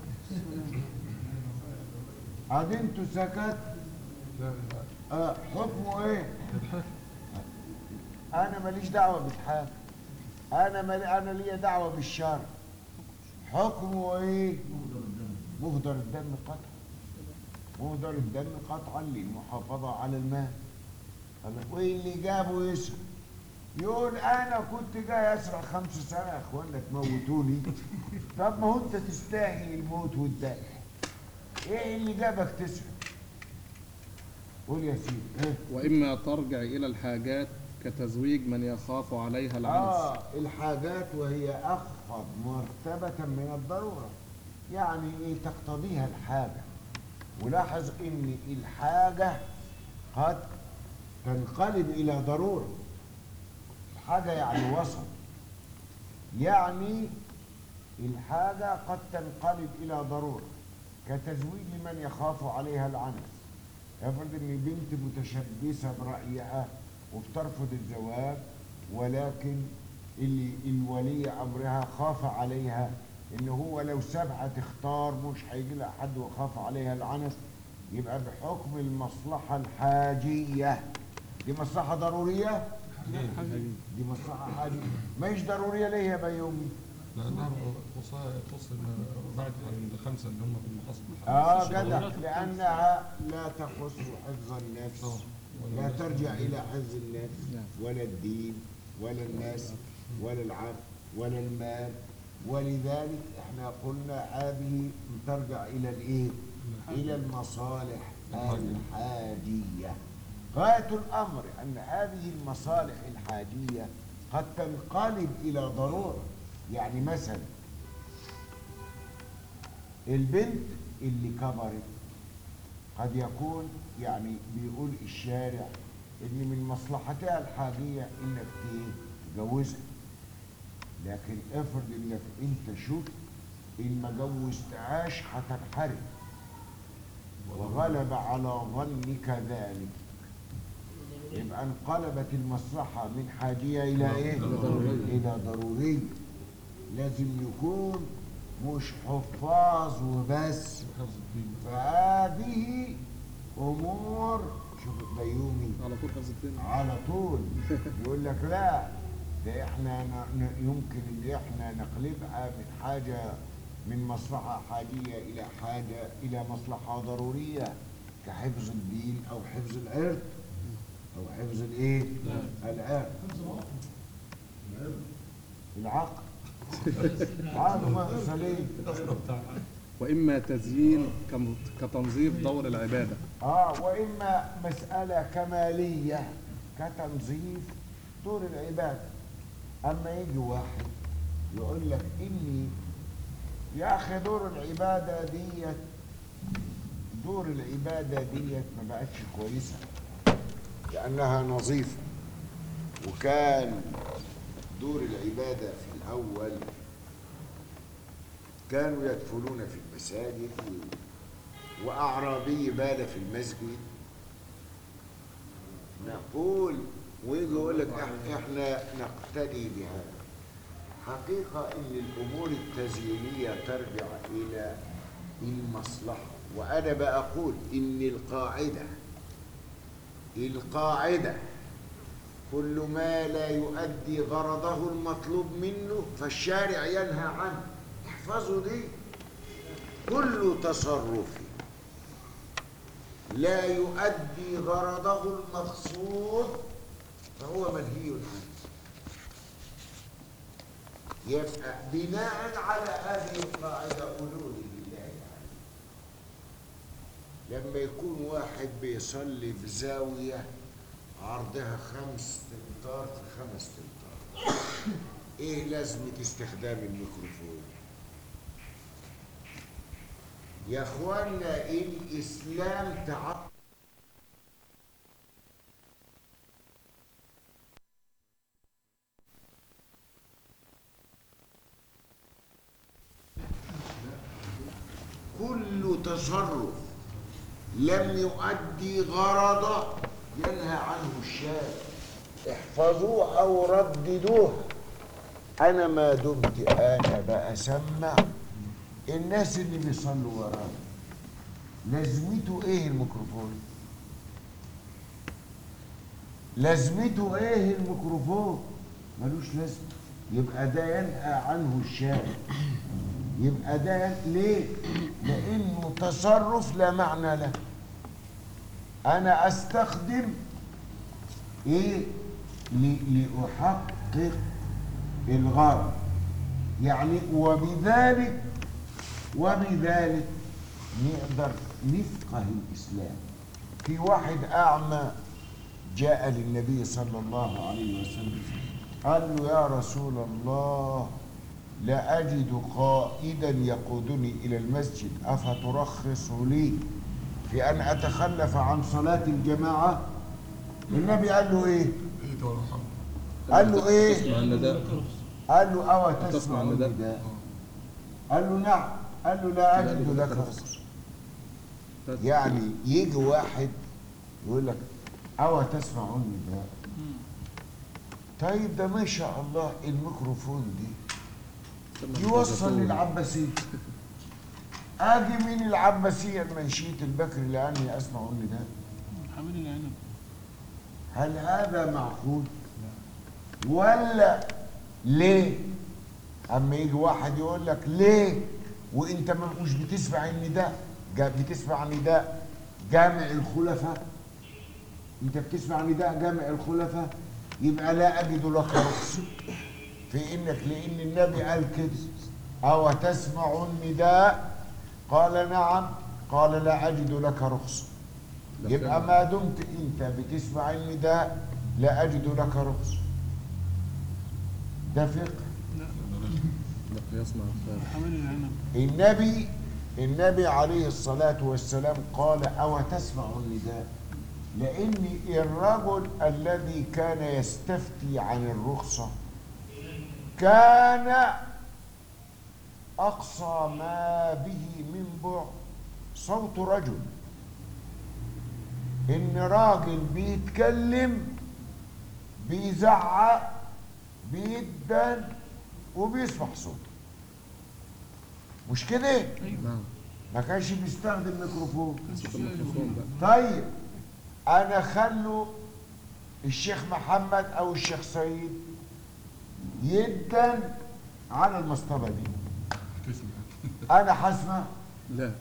ادي انتوا سكت لا آه حكمه ايه يتحاكم انا ماليش دعوه بالحاكم انا مال انا ليا دعوه بالشرع حكمه ايه مهدر الدم قطعا مهدر الدم قطعا للمحافظه على المال قال لك وايه اللي جابه يسرق يقول انا كنت جاي اسرق خمس سنه يا اخوانا تموتوني طب ما هو انت تستاهل الموت والذبح ايه اللي جابك تسرق قول يا سيدي ايه وإما ترجع إلى الحاجات كتزويج من يخاف عليها العنف آه الحاجات وهي أخفض مرتبة من الضرورة يعني إيه تقتضيها الحاجة ولاحظ إن الحاجة قد تنقلب إلى ضرورة الحاجة يعني وسط يعني الحاجة قد تنقلب إلى ضرورة كتزويج من يخاف عليها العنف افرض ان بنت متشبثه برايها وبترفض الزواج ولكن اللي الولي امرها خاف عليها ان هو لو سابها تختار مش هيجي لها حد وخاف عليها العنف يبقى بحكم المصلحه الحاجيه دي مصلحه ضروريه دي مصلحه حاجيه مش ضروريه ليه يا بيومي لأنها وصايا توصل بعد عن الخمسة اللي هم في المحاصصة اه جدع لانها لا تخص حفظ النفس آه. ولا لا الناس ترجع ولا الى حفظ النفس ولا الدين ولا الناس ولا العقل ولا المال ولذلك احنا قلنا هذه ترجع الى الايه الى المصالح الحاجيه غايه الامر ان هذه المصالح الحاجيه قد تنقلب الى ضروره يعني مثلا البنت اللي كبرت قد يكون يعني بيقول الشارع ان من مصلحتها الحاجيه انك ت- تجوزها لكن افرض انك انت شفت ان ما جوزتهاش هتنحرم وغلب على ظنك ذلك يبقى انقلبت المصلحة من حاجية إلى إيه؟ إلى ضرورية. إلى ضرورية لازم يكون مش حفاظ وبس حفظ الدين فهذه أمور شوف البيومي على طول حفظ الدنيا على طول يقول لك لا ده احنا ن- ن- يمكن ان احنا نقلبها من حاجه من مصلحه حاليه الى حاجه الى مصلحه ضروريه كحفظ الدين او حفظ العرض او حفظ الايه؟ العرض العقل عقل ما ليه؟ وإما تزيين كم- كتنظيف دور العبادة اه واما مساله كماليه كتنظيف دور العباده اما يجي واحد يقول لك اني يا اخي دور العباده ديت دور العباده ديت ما بقتش كويسه لانها نظيفه وكان دور العباده في الاول كانوا يدخلون في المساجد و- وأعرابي بال في المسجد نقول ويجي يقول لك إح- احنا نقتدي بهذا حقيقة ان الامور التزيينية ترجع الى المصلحة وانا بقول ان القاعدة القاعدة كل ما لا يؤدي غرضه المطلوب منه فالشارع ينهى عنه احفظوا دي كل تصرف لا يؤدي غرضه المقصود فهو منهي عنه يبقى بناء على هذه القاعدة قولوا لي بالله يعني لما يكون واحد بيصلي في زاوية عرضها خمس تمتار في خمس تمتار ايه لازمة استخدام الميكروفون يا اخوانا الاسلام تعطل كل تصرف لم يؤدي غرضه ينهى عنه الشارع احفظوه او رددوه انا ما دمت انا بسمع الناس اللي بيصلوا ورانا لازمته ايه الميكروفون لازمته ايه الميكروفون ملوش لازمه يبقى ده ينهى عنه الشارع يبقى ده ين- ليه لانه تصرف لا معنى له انا استخدم ايه ل- لاحقق الغرض يعني وبذلك وبذلك نقدر نفقه الإسلام في واحد أعمى جاء للنبي صلى الله عليه وسلم قال له يا رسول الله لا أجد قائدا يقودني إلى المسجد أفترخص لي في أن أتخلف عن صلاة الجماعة النبي قال له إيه ايه ده محمد قال له إيه تسمع النداء قال له أو تسمع تسمع النداء؟ النداء قال له نعم قال له لا أجد لك رخصة يعني يجي واحد يقول لك أو تسمع النداء طيب ده ما شاء الله الميكروفون دي يوصل للعباسية أجي من العباسية المنشية البكري لأني أسمع النداء حبيب العنب هل هذا معقول ولا ليه اما يجي واحد يقول لك ليه وانت ما مش بتسمع النداء جا- بتسمع نداء جامع الخلفاء انت بتسمع نداء جامع الخلفاء يبقى لا اجد لك رخصه في انك لان النبي قال كده او تسمع النداء قال نعم قال لا اجد لك رخصه ده يبقى فعلا. ما دمت انت بتسمع النداء لا اجد لك رخصه ده فقه ده قياس مع الخارج حبيب العنب النبي النبي عليه الصلاة والسلام قال أو تسمع النداء لأن الرجل الذي كان يستفتي عن الرخصة كان أقصى ما به من بعد صوت رجل إن راجل بيتكلم بيزعق بيدن وبيسمع صوته مش كده؟ نعم ما كانش بيستخدم ميكروفون الميكروفون بقى طيب انا خلوا الشيخ محمد او الشيخ سيد يدا على المصطبه دي تسمع انا حاسمع لا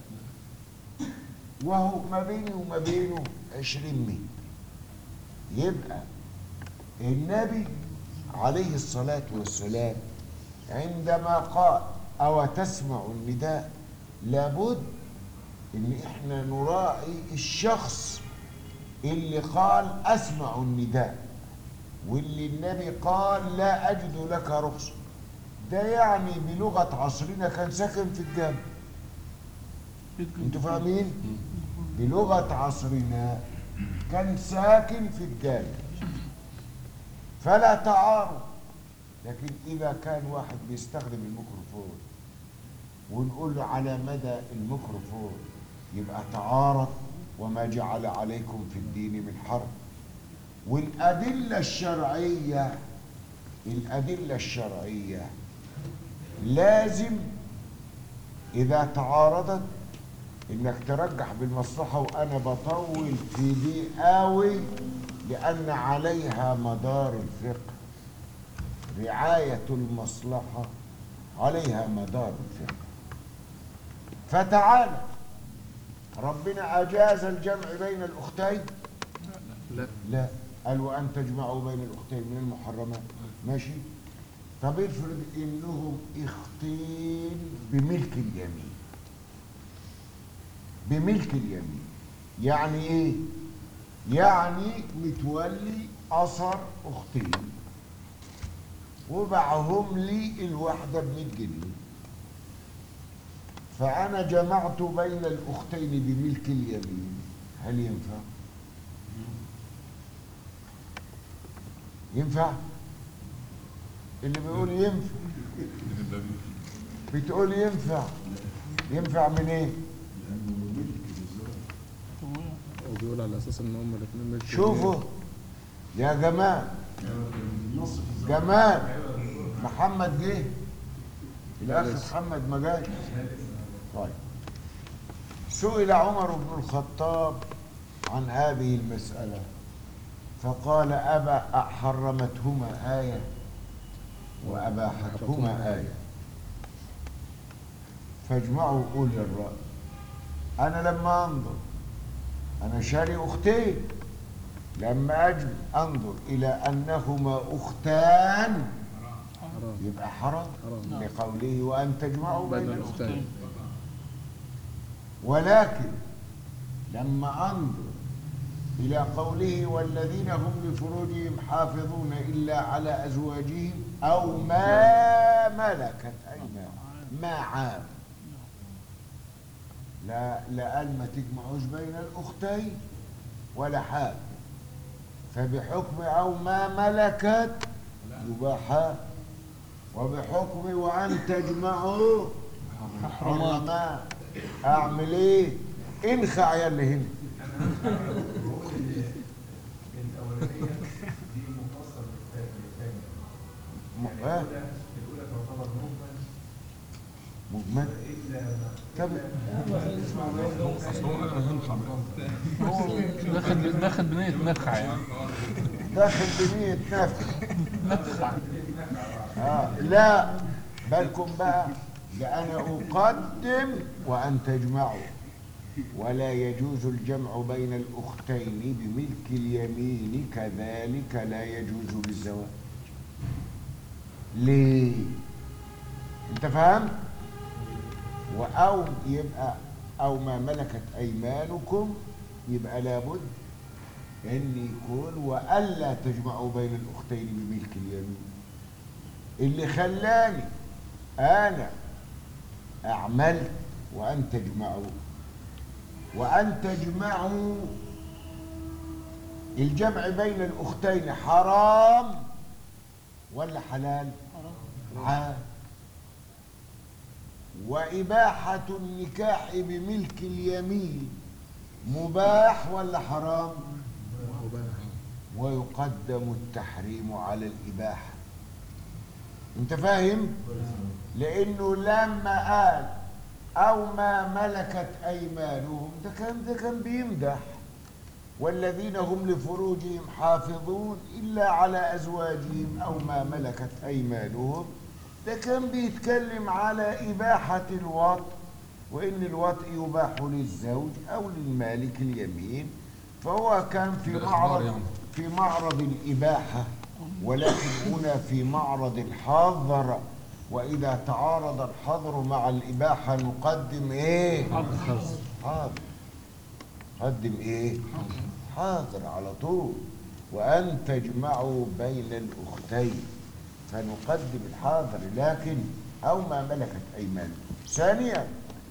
وهو ما بيني وما بينه عشرين ميل يبقى النبي عليه الصلاة والسلام عندما قال أو تسمع النداء لابد إن إحنا نراعي الشخص اللي قال أسمع النداء واللي النبي قال لا أجد لك رخصة ده يعني بلغة عصرنا كان ساكن في الجامع انتوا فاهمين؟ بلغة عصرنا كان ساكن في الجامع فلا تعارض لكن إذا كان واحد بيستخدم الميكروفون ونقول له على مدى الميكروفون يبقى تعارض وما جعل عليكم في الدين من حرج والأدلة الشرعية الأدلة الشرعية لازم إذا تعارضت انك ترجح بالمصلحة وانا بطول في دي قوي لان عليها مدار الفقه رعاية المصلحة عليها مدار الفقه فتعالى ربنا اجاز الجمع بين الاختين لا لا قال وان تجمعوا بين الاختين من المحرمات ماشي طب افرض انهم اختين بملك اليمين بملك اليمين يعني ايه يعني متولي اثر اختين وباعهم لي الواحده ب 100 جنيه فانا جمعت بين الاختين بملك اليمين هل ينفع ينفع اللي بيقول ينفع بتقول ينفع ينفع من ايه هو بيقول على اساس ان هم الاثنين ملك شوفوا يا جمال جمال محمد جه الاخ محمد ما جاش طيب سئل عمر بن الخطاب عن هذه المسألة فقال أبا حرمتهما آية وأباحتهما آية فاجمعوا أولي الرأي أنا لما أنظر أنا شاري أختين لما أجي أنظر إلى أنهما أختان حرام يبقى حرام حرام لقوله وأن تجمعوا بين بين الاختين الأختين ولكن لما أنظر إلى قوله والذين هم لفروجهم حافظون إلا على أزواجهم أو ما ملكت أيمانهم ما عاب لا لا قال ما تجمعوش بين الأختين ولا حاجة فبحكم أو ما ملكت يباح وبحكم وأن تجمعوا حرمات أعمل إيه؟ انخع يا اللي هنا الأولانية دي مفصل بالثانية م- ها؟ الأولى تعتبر مجمل مجمل إلا طب اصل هو انا هنخع بقى. داخل داخل بنية نفخة يعني داخل بنية نفع آه لا بالكم بقى لأنا أقدم وأن تجمعوا ولا يجوز الجمع بين الأختين بملك اليمين كذلك لا يجوز بالزواج ليه انت فهمت وأو يبقى أو ما ملكت أيمانكم يبقى لابد ان يكون والا تجمعوا بين الاختين بملك اليمين اللي خلاني انا اعملت وان تجمعوا وان تجمعوا الجمع بين الاختين حرام ولا حلال حرام وإباحة النكاح بملك اليمين مباح ولا حرام مباح ويقدم التحريم على الإباحة انت فاهم لانه لما قال او ما ملكت ايمانهم ده كان ده كان بيمدح والذين هم لفروجهم حافظون إلا على أزواجهم أو ما ملكت أيمانهم ده كان بيتكلم على إباحة الوطء وإن الوطء يباح للزوج أو للمالك اليمين فهو كان في ده إخبار معرض يعني. في معرض الإباحة ولكن هنا في معرض الحظر وإذا تعارض الحظر مع الإباحة نقدم إيه؟ حاضر قدم إيه؟ حاضر على طول وأن تجمعوا بين الأختين فنقدم الحاضر لكن أو ما ملكت أيمانكم ثانيا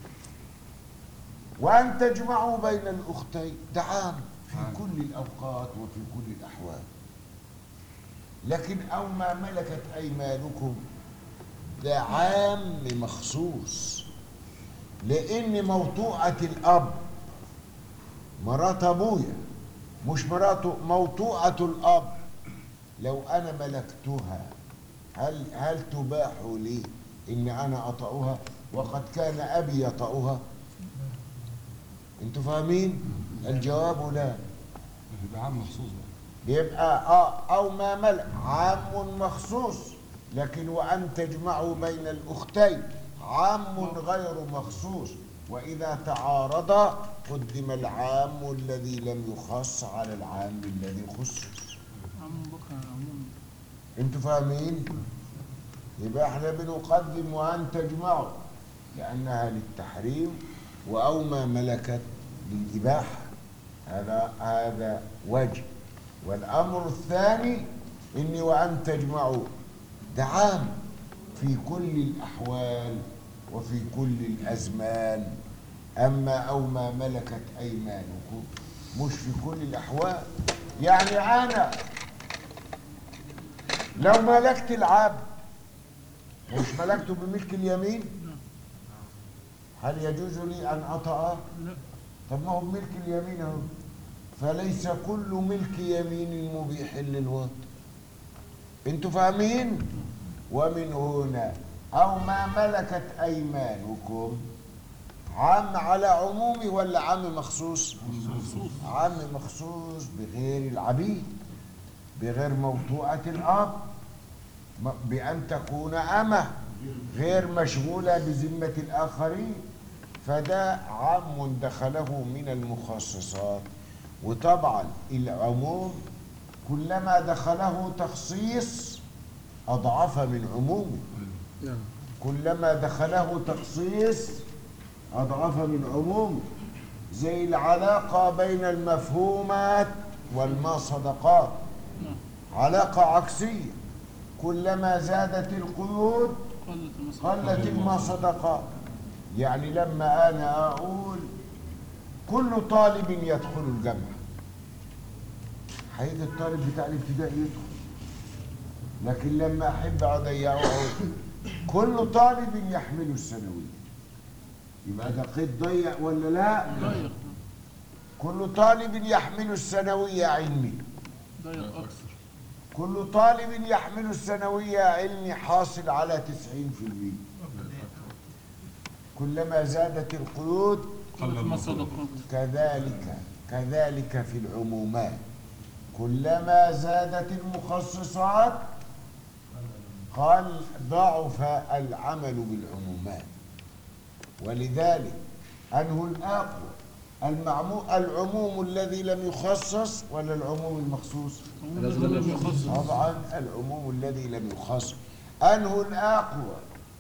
وأن تجمعوا بين الأختين ده عام في كل الأوقات وفي كل الأحوال لكن أو ما ملكت أيمانكم ده عام مخصوص لأن موطوعة الأب مرات أبويا مش مراته موطوعة الأب لو أنا ملكتها هل هل تباح لي إن أنا أطأها وقد كان أبي يطأها أنتوا فاهمين؟ الجواب لا يبقى عام مخصوص بقى بيبقى اه او ما ملك عام مخصوص لكن وان تجمعوا بين الاختين عام غير مخصوص واذا تعارضا قدم العام الذي لم يخص على العام الذي خصص عم بكره عموما انتوا فاهمين يبقى احنا بنقدم وان تجمعوا لانها للتحريم او ما ملكت للاباحه هذا هذا وجه والامر الثاني اني وان تجمعوا ده عام في كل الاحوال وفي كل الازمان اما او ما ملكت ايمانكم مش في كل الاحوال يعني انا لو ملكت العبد مش ملكته بملك اليمين هل يجوز لي ان اطأه لا. طب ما هو بملك اليمين اهو فليس كل ملك يمين مبيح للوطن انتوا فاهمين ومن هنا او ما ملكت ايمانكم عام على عمومي ولا عام مخصوص مخصوص عام مخصوص بغير العبيد بغير موضوعة الأب م- بأن تكون أمة غير مشغولة بذمة الآخرين فده عام دخله من المخصصات وطبعا العموم كلما دخله تخصيص أضعف من عمومه نعم كلما دخله تخصيص أضعف من عمومه زي العلاقة بين المفهومات والما صدقات علاقة عكسية كلما زادت القيود قلت المصاريف قلت الما صدقات يعني لما أنا أقول كل طالب يدخل الجامعة هيجي الطالب بتاع الابتدائي يدخل لكن لما أحب أضيعه كل طالب يحمل الثانوية يبقى ده قيد ضيق ولا لا؟ ضيق كل طالب يحمل الثانوية علمي ضيق اكثر كل طالب يحمل الثانوية علمي حاصل على 90% كلما زادت القيود قلت المصدقات كذلك كذلك في العمومات كلما زادت المخصصات قال ضعف العمل بالعمومات ولذلك أنه الأقوى المعمو العموم الذي لم يخصص ولا العموم المخصوص لازم لم يخصص طبعا العموم الذي لم يخص أنه الأقوى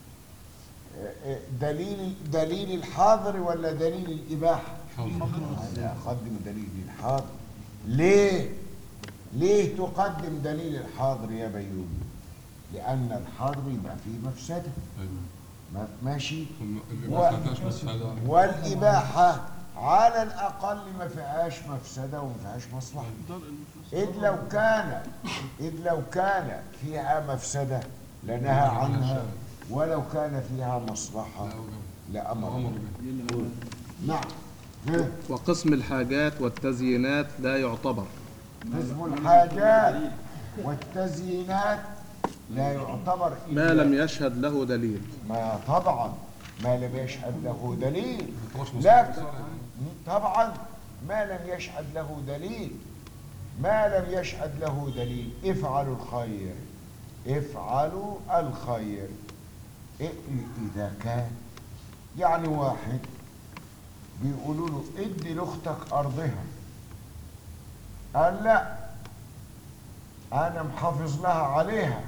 دليل دليل الحاضر ولا دليل الإباحة أنا أقدم دليل الحاضر ليه ليه تقدم دليل الحاضر يا بيومي لأن الحاضر يبقى فيه مفسدة ايوه ما- ماشي الإباحة ما فيهاش مفسدة والإباحة على الأقل ما فيهاش مفسدة وما فيهاش مصلحة درء النفوس إذ لو كان إذ لو كان فيها مفسدة لنهى عنها ولو كان فيها مصلحة لأمر أمر به. به نعم ها، وقسم الحاجات والتزيينات لا يعتبر قسم الحاجات والتزيينات لا يعتبر ما إلا لم يشهد له دليل ما طبعا ما لم يشهد له دليل ما يعتبرش لا مصلحة. طبعا ما لم يشهد له دليل ما لم يشهد له دليل افعلوا الخير افعلوا الخير إيه إذا كان يعني واحد بيقولوا له ادي لاختك ارضها قال لا انا محافظ لها عليها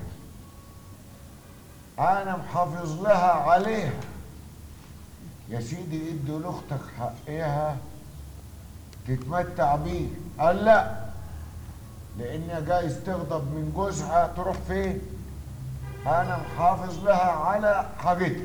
انا محافظ لها عليها يا سيدي ادي لاختك حقها تتمتع بيه قال لا لان جايز تغضب من جوزها تروح فين انا محافظ لها على حاجتها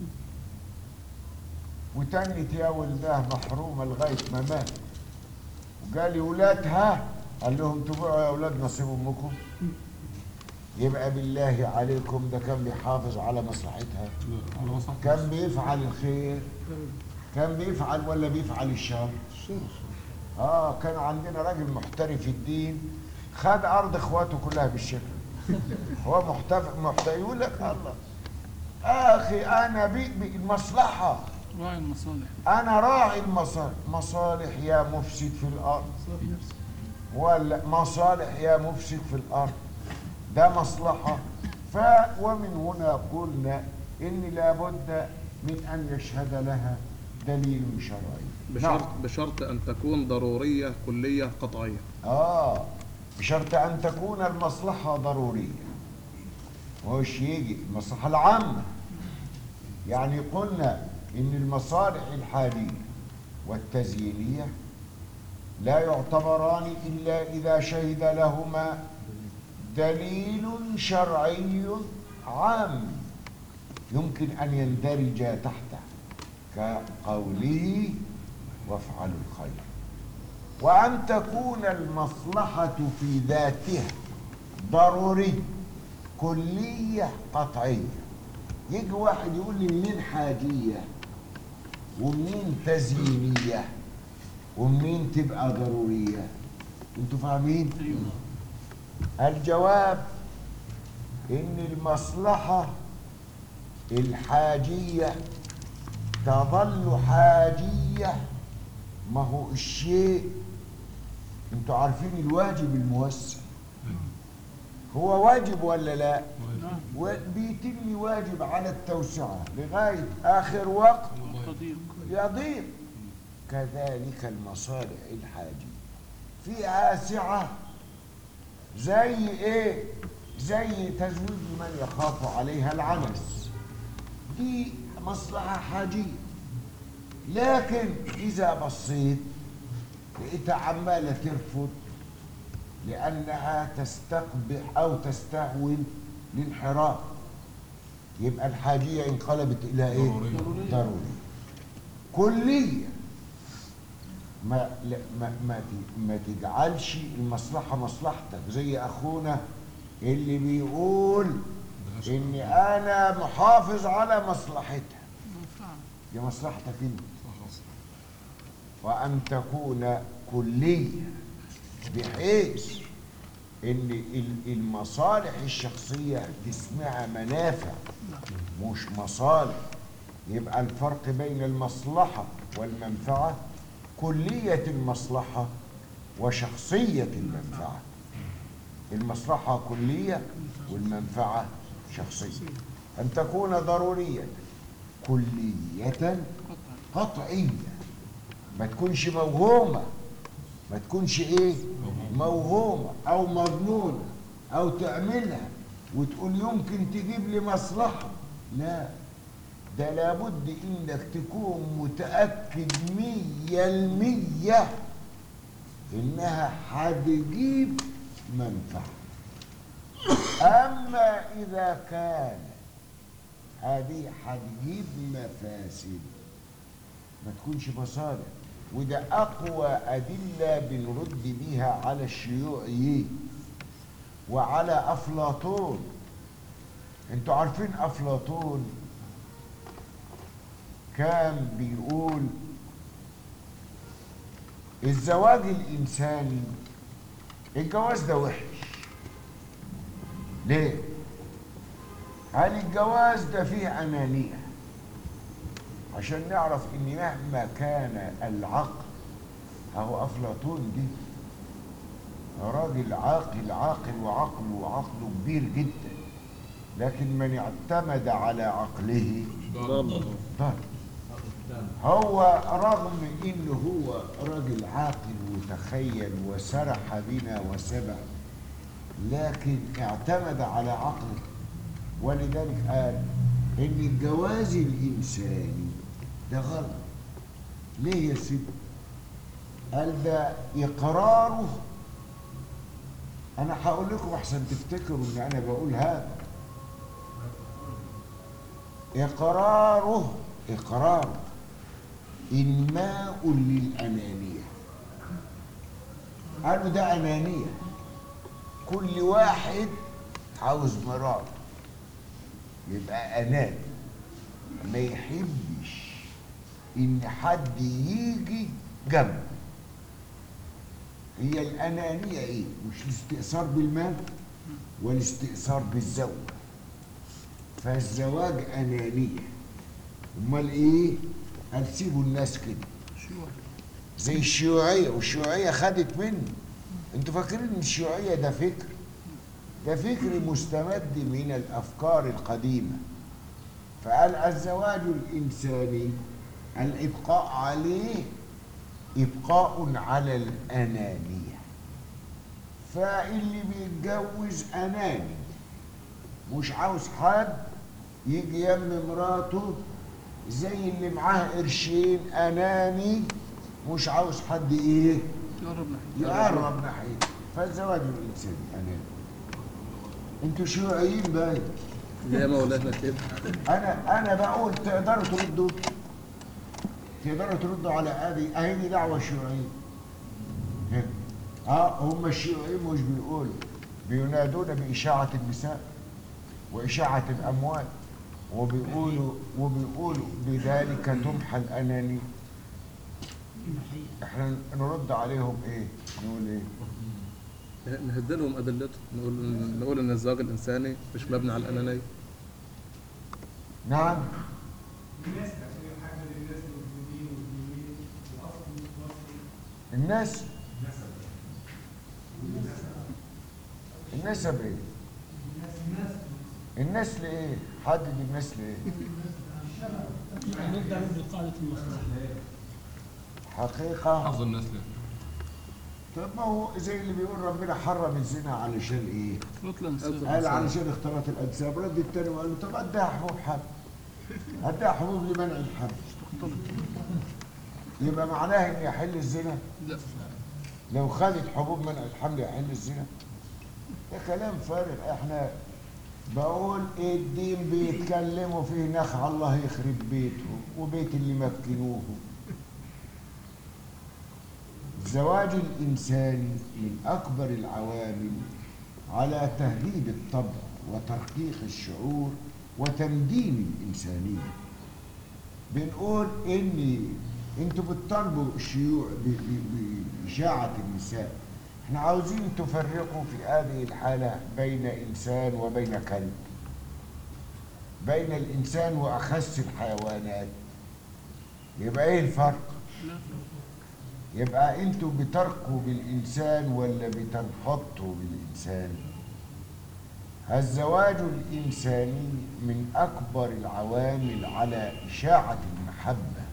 وتنت يا ولدها محرومه لغايه ما مات وقال ولادها قال لهم تبعوا يا اولاد نصيب امكم يبقى بالله عليكم ده كان بيحافظ على مصلحتها لا، على مصلحة كان بيفعل الخير كان بيفعل ولا بيفعل الشر اه كان عندنا راجل محترف الدين خد ارض اخواته كلها بالشرك هو محتف محترف يقول لك الله اخي انا بي بي- المصلحه راعي المصالح انا راعي المصالح مصالح يا مفسد في الارض ولا مصالح يا مفسد في الارض ده مصلحه ف ومن هنا قلنا ان لابد من ان يشهد لها دليل شرعي بشرط بشرط ان تكون ضروريه كليه قطعيه اه بشرط ان تكون المصلحه ضروريه وش يجي المصلحه العامه يعني قلنا ان المصالح الحاليه والتزيينيه لا يعتبران الا اذا شهد لهما دليل شرعي عام يمكن ان يندرج تحته كقوله وافعلوا الخير وأن تكون المصلحة في ذاتها ضرورية كلية قطعية يجي واحد يقول لي منين حاجية ومنين تزيينية ومنين تبقى ضرورية انتوا فاهمين؟ الجواب ان المصلحة الحاجية تظل حاجية ما هو الشيء انتوا عارفين الواجب الموسع هو واجب ولا لا وبيتم واجب على التوسعة لغاية آخر وقت تضييق يضيق كذلك المصالح الحاجية فيها سعة زي ايه زي تزويج من يخاف عليها العنس دي مصلحة حاجية لكن إذا بصيت لقيتها عمالة ترفض لأنها تستقبح أو تستهون الانحراف يبقى الحاجية انقلبت إلى إيه؟ ضرورية. ضرورية كلية ما لا ما ما ت- ما تجعلش المصلحة مصلحتك زي أخونا اللي بيقول ملهاش إن أنا محافظ على مصلحتها منفعة دي مصلحتك أنت خلاص. وأن تكون كلية بحيث إن ال- المصالح الشخصية تسمعها منافع مش مصالح يبقى الفرق بين المصلحة والمنفعة كلية المصلحة وشخصية المنفعة المصلحة كلية والمنفعة شخصية أن تكون ضرورية كلية قطعا قطعية ما تكونش موهومة ما تكونش ايه موهومة او مظنونة او تعملها وتقول يمكن تجيب لي مصلحة لا ده لابد انك تكون متأكد مية المية انها هتجيب منفعة اما اذا كان هذه هتجيب مفاسد ما تكونش مصالح وده اقوى ادله بنرد بيها على الشيوعيين وعلى افلاطون انتوا عارفين افلاطون كان بيقول الزواج الانساني الجواز ده وحش ليه هل الجواز ده فيه انانيه عشان نعرف ان مهما كان العقل اهو افلاطون دي راجل عاقل عاقل وعقله وعقله كبير جدا لكن من اعتمد على عقله ضل ضل هو رغم انه هو راجل عاقل وتخيل وسرح بنا وسبح لكن اعتمد على عقله ولذلك قال ان الجواز الانساني ده غلط ليه يا سيدي قال ده اقراره انا هقول لكم احسن تفتكروا ان انا بقول هذا اقراره اقراره انماء للانانيه قالوا ده انانيه كل واحد عاوز مراته يبقى اناني ما يحبش ان حد يجي جنبه هي الانانيه ايه مش الاستئثار بالمال والاستئثار بالزوج فالزواج انانيه امال ايه قال سيبوا الناس كده زي الشيوعيه والشيوعيه خدت منه انتوا فاكرين ان الشيوعيه ده فكر ده فكر مستمد من الافكار القديمه فقال الزواج الانساني الابقاء عليه ابقاء على الانانيه فاللي بيتجوز اناني مش عاوز حد يجي يم مراته زي اللي معاه قرشين اناني مش عاوز حد ايه يقرب ناحية يقرب ناحيته فالزواج الانساني اناني انتوا شيوعيين باين يا مولانا كده انا انا بقول تقدروا تردوا تقدروا تردوا على هذه اهي دي دعوه شيوعيه كده. اه هم الشيوعيين مش بيقولوا بينادون باشاعه النساء واشاعه الاموال وبيقولوا وبيقولوا بذلك تمحى الانانيه احنا نرد عليهم ايه نقول ايه نهدلهم ادلته نقول نقول ان الزواج الانساني مش مبني على الانانيه نعم الناس النسب ايه الناس لايه حدد الناس لايه نبدأ بقاعدة المصلحة حقيقة حظ الناس ليه طب ما هو زي اللي بيقول ربنا حرم الزنا علشان ايه خلط الانسان قال علشان اختلاط الانساب رد التاني وقال له طب اديها حبوب حمل اديها حبوب لمنع الحمل يبقى معناها ان يحل الزنا لا لو خدت حبوب منع الحمل يحل الزنا ده كلام فارغ احنا بقول إيه الدين بيتكلموا فيه نخ الله يخرب بيتهم وبيت اللي مكنوه الزواج الإنساني من أكبر العوامل على تهذيب الطبع وترقيق الشعور وتمدين الإنسانية بنقول إن انتوا بتطالبوا الشيوع ب- ب- بإشاعة النساء احنا عاوزين تفرقوا في هذه الحالة بين إنسان وبين كلب بين الإنسان وأخس الحيوانات يبقى إيه الفرق؟ يبقى انتوا بترقوا بالإنسان ولا بتنحطوا بالإنسان؟ الزواج الإنساني من أكبر العوامل على إشاعة المحبة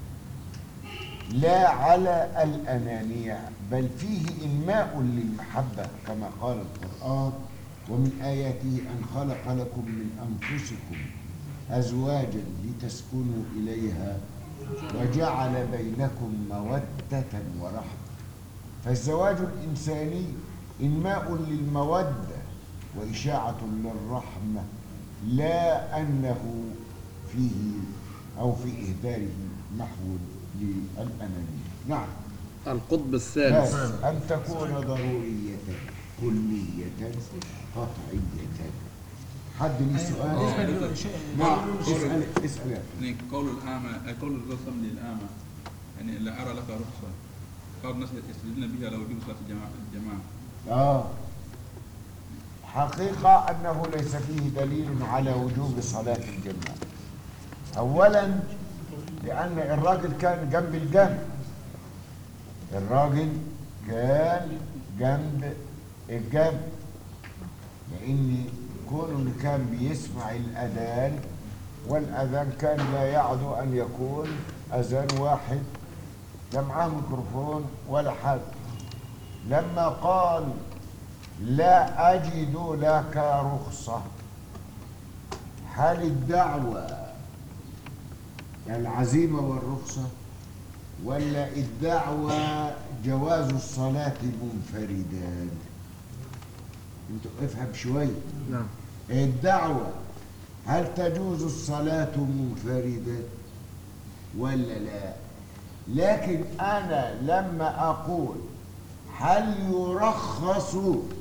لا على الأنانية بل فيه إنماء للمحبة كما قال القرآن ومن آياته أن خلق لكم من أنفسكم أزواجا لتسكنوا إليها وجعل بينكم مودة ورحمة فالزواج الإنساني إنماء للمودة وإشاعة للرحمة لا أنه فيه أو في إهداره محو للأنانية نعم القطب بس الثالث أن تكون ضرورية كلية قطعية حد ليه سؤال؟ بالنسبه للشيء نعم اسأل اسأل يا أخي. يعني قول الأعمى قول الرسول صلى الله عليه وسلم للأعمى يعني لا أرى لك رخصة قال الناس يستدلون بها لو وجوب صلاة الجماعة الجماعة آه حقيقة أنه ليس فيه دليل على وجوب صلاة الجماعة أولا لأن الراجل كان جنب الجامع الراجل كان جنب الجنب لأن كونه اللي كان بيسمع الأذان والأذان كان لا يعدو أن يكون أذان واحد لا معاه ميكروفون ولا حد لما قال لا أجد لك رخصة هل الدعوة العزيمة والرخصة ولا الدعوة جواز الصلاة منفردا انتوا افهم شوية نعم الدعوة هل تجوز الصلاة منفردا ولا لا لكن أنا لما أقول هل يرخص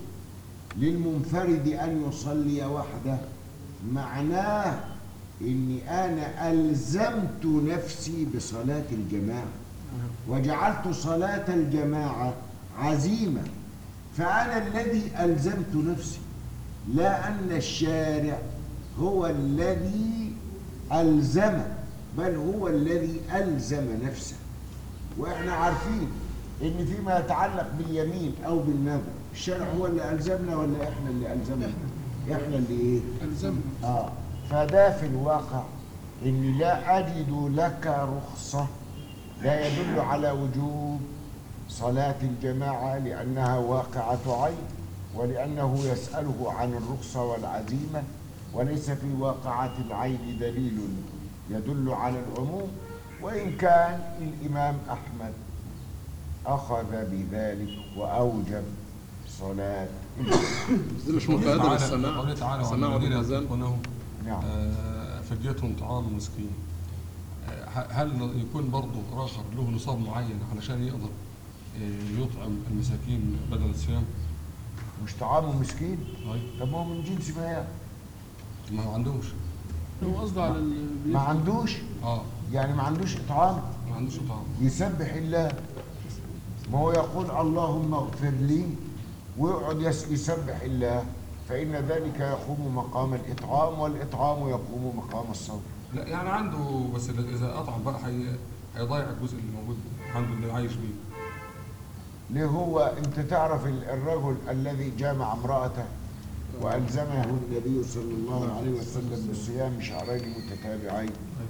للمنفرد أن يصلي وحده معناه إني أنا ألزمت نفسي بصلاة الجماعة وجعلت صلاة الجماعة عزيمة فأنا الذي ألزمت نفسي لا أن الشارع هو الذي ألزم بل هو الذي ألزم نفسه وإحنا عارفين إن فيما يتعلق باليمين أو بالنذر الشارع هو اللي ألزمنا ولا إحنا اللي ألزمنا؟ إحنا اللي إيه؟ الزمنا آه فده في الواقع إن لا أجد لك رخصة لا يدل على وجوب صلاة الجماعة لأنها واقعة عين ولأنه يسأله عن الرخصة والعزيمة وليس في واقعة العين دليل يدل على العموم وإن كان الإمام أحمد أخذ بذلك وأوجب صلاة دي مش مقيدة قوله بالسماع قوله تعالى سماع والذين والأذان يطيقونه نعم آه، فديتهم طعام مسكين آه، ه- هل يكون برضه آخر له نصاب معين علشان يقدر آه، يطعم المساكين بدل الصيام؟ مش طعام مسكين طيب طب ما هو من جنس ما يأكل ما عندهمش هو قصده على ال- ما عندوش اه يعني ما عندوش إطعام ما عندوش طعام يسبح الله ما هو يقول اللهم اغفر لي ويقعد يس- يسبح الله فإن ذلك يقوم مقام الإطعام والإطعام يقوم مقام الصوم لا يعني عنده بس اذا اطعم بقى هي- هيضيع الجزء اللي موجود عنده اللي عايش بيه ليه هو أنت تعرف ال- الرجل الذي جامع امرأته وألزمه النبي صلى الله عليه وسلم بصيام شهرين متتابعين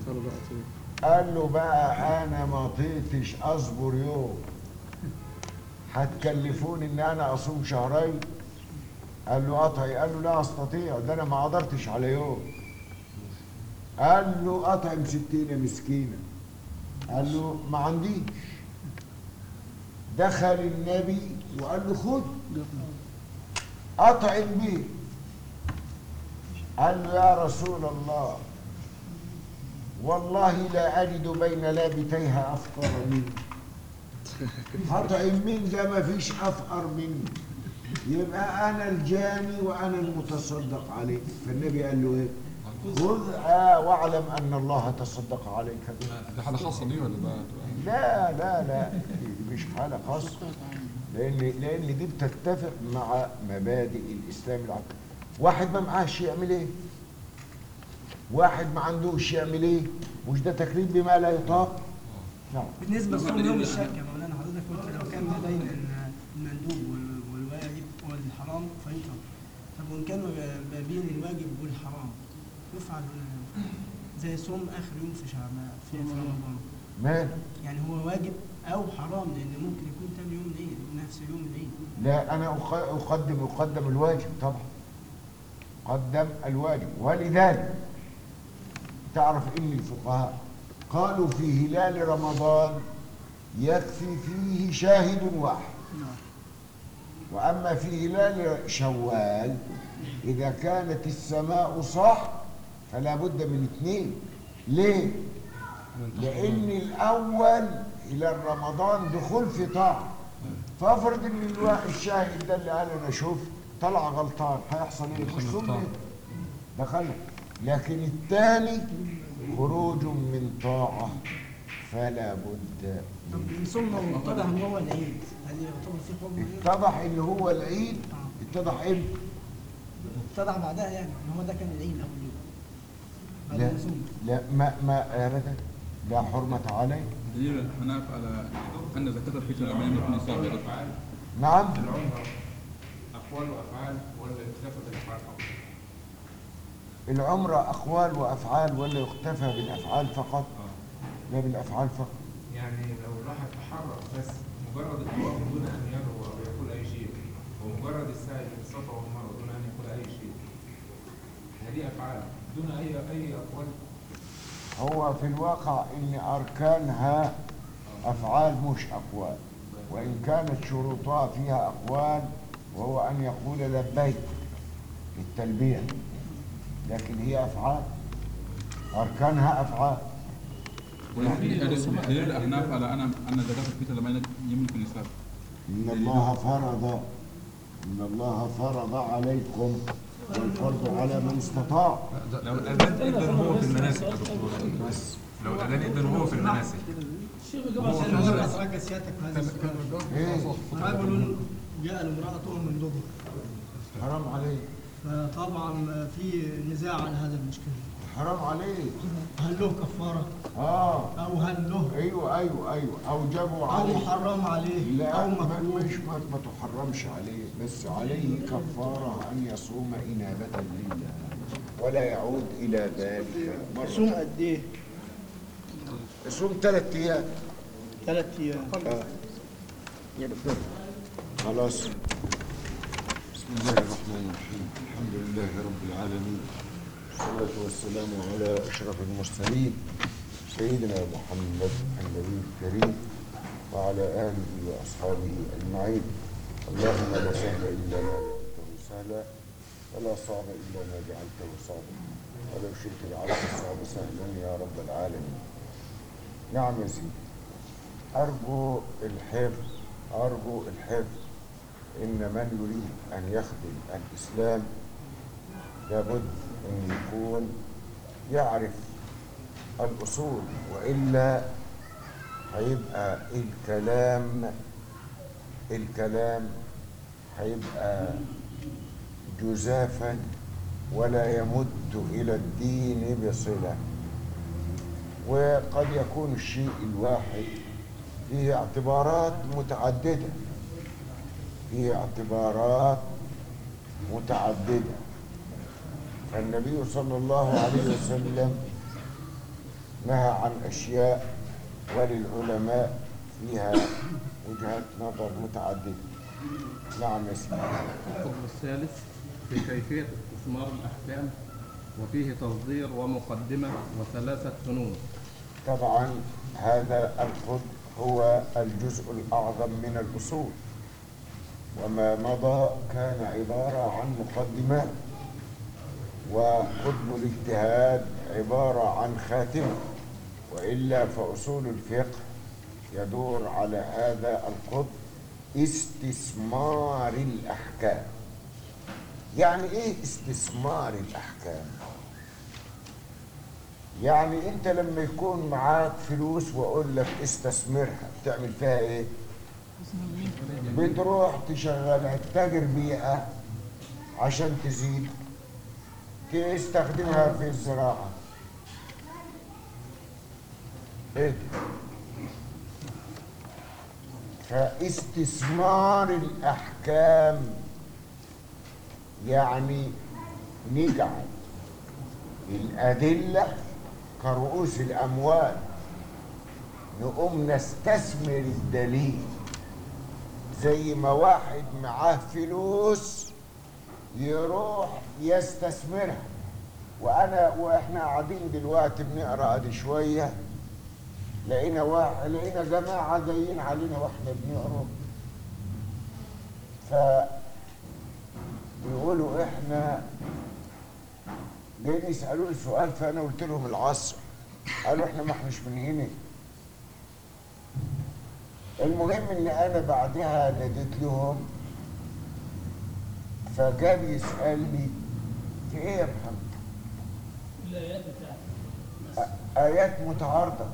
قال له بقى أنا ما طيتش أصبر يوم هتكلفوني إن أنا أصوم شهرين قال له قطعي قال له لا أستطيع ده أنا ما قدرتش على يوم قال له أطعم ستين مسكينة قال له ما عنديش دخل النبي وقال له خد أطعم به قال له يا رسول الله والله لا أجد بين لابتيها أفقر مني أطعم من ده ما فيش أفقر مني يبقى أنا الجاني وأنا المتصدق عليه فالنبي قال له إيه خذ آه واعلم أن الله تصدق عليك به دي حاله خاصه دي ولا بقى لا لا لا دي مش حالة خاصة لأن لأن دي بتتفق مع مبادئ الإسلام العقل واحد ما معاش يعمل إيه؟ واحد ما عندوش يعمل إيه؟ مش ده تكليف بما لا يطاق؟ نعم بالنسبه لصوم يوم الشك يا مولانا حضرتك قلت لو كان ما بين ال- المندوب وال- والواجب والحرام فيطعم طب وان كان ما بين الواجب والحرام يفعل زي صوم اخر يوم في شعبان في في رمضان مال يعني هو واجب او حرام لان ممكن يكون تاني يوم العيد نفس يوم العيد لا أنا أخ- أقدم أقدم الواجب طبعا قدم الواجب ولذلك تعرف إن الفقهاء قالوا في هلال رمضان يكفي فيه شاهد واحد وأما في هلال شوال إذا كانت السماء صح فلا بد من اثنين ليه؟ لأن الأول إلى رمضان دخول في طاعة فافرض ان الوا- الشاهد ده اللي قال انا شوف طلع غلطان هيحصل ايه؟ دخل مش في ثم طاعة. دخل لكن الثاني خروج من طاعة فلا بد طب من صوم لو اتضح ان هو العيد هل يعتبر فيه حكم العيد؟ اتضح ان هو العيد اتضح امتى؟ اتضح بعدها يعني ان هو ده كان العيد اول يوم بعد لا ما صوم لا ما ما ابدا لا حرمة عليه دليل الحناف على أن زكاة الفطر لم يملك نصاب يا دكتور. نعم العمرة أقوال وأفعال ولا اكتفى بالأفعال فقط؟ العمرة أقوال وأفعال ولا يكتفى بالأفعال فقط لا بالأفعال فقط يعني لو راح يتحرك بس مجرد الطواف دون أن ينوي أو يقول أي شيء ومجرد السعي في الصفا والمروة دون أن يقول أي شيء هذه أفعال دون أي أي أقوال هو في الواقع ان اركانها افعال مش اقوال وان كانت شروطها فيها اقوال وهو ان يقول لبيك للتلبيه لكن هي افعال اركانها افعال دليل الأحناف على أن أن زكاة الفطر لم يملك نصاب ان الله فرض ان الله فرض عليكم والفرض على من استطاع لو الأذان إذن هو في المناسك يا دكتور بس لو الأذان إذن هو في المناسك الشيخ عشان جمال أنا سلام أترجى سيادتك في هذا السؤال ايه رجل جاء لامرأته من دبر حرام عليك فطبعا في نزاع على هذا المشكلة حرام عليك هل له كفارة اه أو هل له ايوه ايوه ايوه اوجبوا أو عليه محرم عليه لا أو ما مكروه مش ما, ما تحرمش عليه بس عليه كفارة أن يصوم إنابة لله ولا يعود إلى ذلك صوم مرة قد إيه؟ يصوم ثلاث أيام ثلاث أيام آه. خلاص بسم الله الرحمن الرحيم الحمد لله رب العالمين والصلاة والسلام على أشرف المرسلين سيدنا محمد النبي الكريم وعلى آله وأصحابه أجمعين اللهم لا سهل إلا ما جعلته سهلا ولا صعب إلا ما جعلته صعبا ولو شئت جعلت الصعب سهلا يا رب العالمين نعم يا سيدي أرجو الحفظ أرجو الحفظ إن من يريد أن يخدم الإسلام لابد أن يكون يعرف الأصول وإلا هيبقى الكلام الكلام هيبقى جزافا ولا يمد إلى الدين بصلة وقد يكون الشيء الواحد فيه اعتبارات متعددة فيه اعتبارات متعددة فالنبي صلى الله عليه وسلم نهى عن أشياء وللعلماء فيها وجهات نظر متعددة نعم يا سيدي الفصل الثالث في كيفية استثمار الأحكام وفيه تصدير ومقدمة وثلاثة فنون طبعا هذا الخد هو الجزء الأعظم من الأصول وما مضى كان عبارة عن مقدمات وقطب الاجتهاد عبارة عن خاتمة وإلا فأصول الفقه يدور على هذا القطب استثمار الأحكام يعني إيه استثمار الأحكام؟ يعني انت لما يكون معاك فلوس واقول لك استثمرها بتعمل فيها ايه بتروح تشغلها تتاجر بيها عشان تزيد تستخدمها في الزراعة ايه فاستثمار الاحكام يعني نجعل الأدلة كرؤوس الأموال نقوم نستثمر الدليل زي ما واحد معاه فلوس يروح يستثمرها وانا واحنا قاعدين دلوقتي بنقرا ادي شويه لقينا واحد لقينا جماعه جايين علينا واحنا بنقرا ف بيقولوا احنا جايين يسالوني سؤال فانا قلت لهم العصر قالوا احنا ما احناش من هنا المهم ان انا بعدها ناديت لهم فجاب يسالني في ايه يا محمد الآيات بتاعتك آ- ايات متعارضه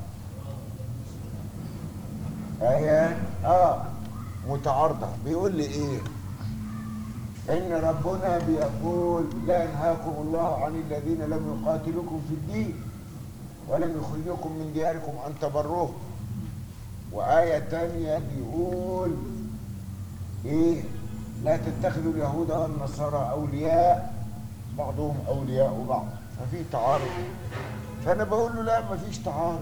ايات اه متعارضه بيقول لي ايه ان ربنا بيقول لا ينهاكم الله عن الذين لم يقاتلوكم في الدين ولم يخرجكم من دياركم أن تبروه وآية تانية بيقول إيه لا تتخذوا اليهود والنصارى أولياء بعضهم أولياء بعض ففي تعارض فأنا بقول له لا مفيش تعارض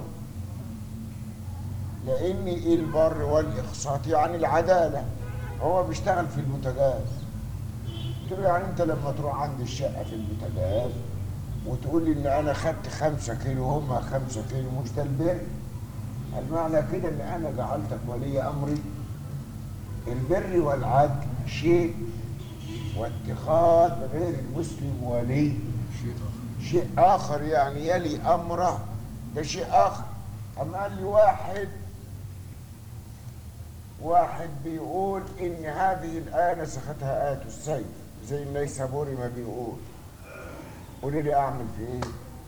لأن البر والإقساط يعني العدالة هو بيشتغل في البوتاجاز قلت له يعني أنت لما تروح عند الشقة في البوتاجاز وتقول لي إن أنا خدت خمسة كيلو هما خمسة كيلو مش ده البر المعنى كده إن أنا جعلتك ولي أمري البر والعدل شيء واتخاذ غير المسلم ولي شيء آخر يعني يلي أمره ده شيء آخر أما قال لي واحد واحد بيقول إن هذه الآية نسختها آية السيف زي النيسابوري ما بيقول قولي لي أعمل في إيه؟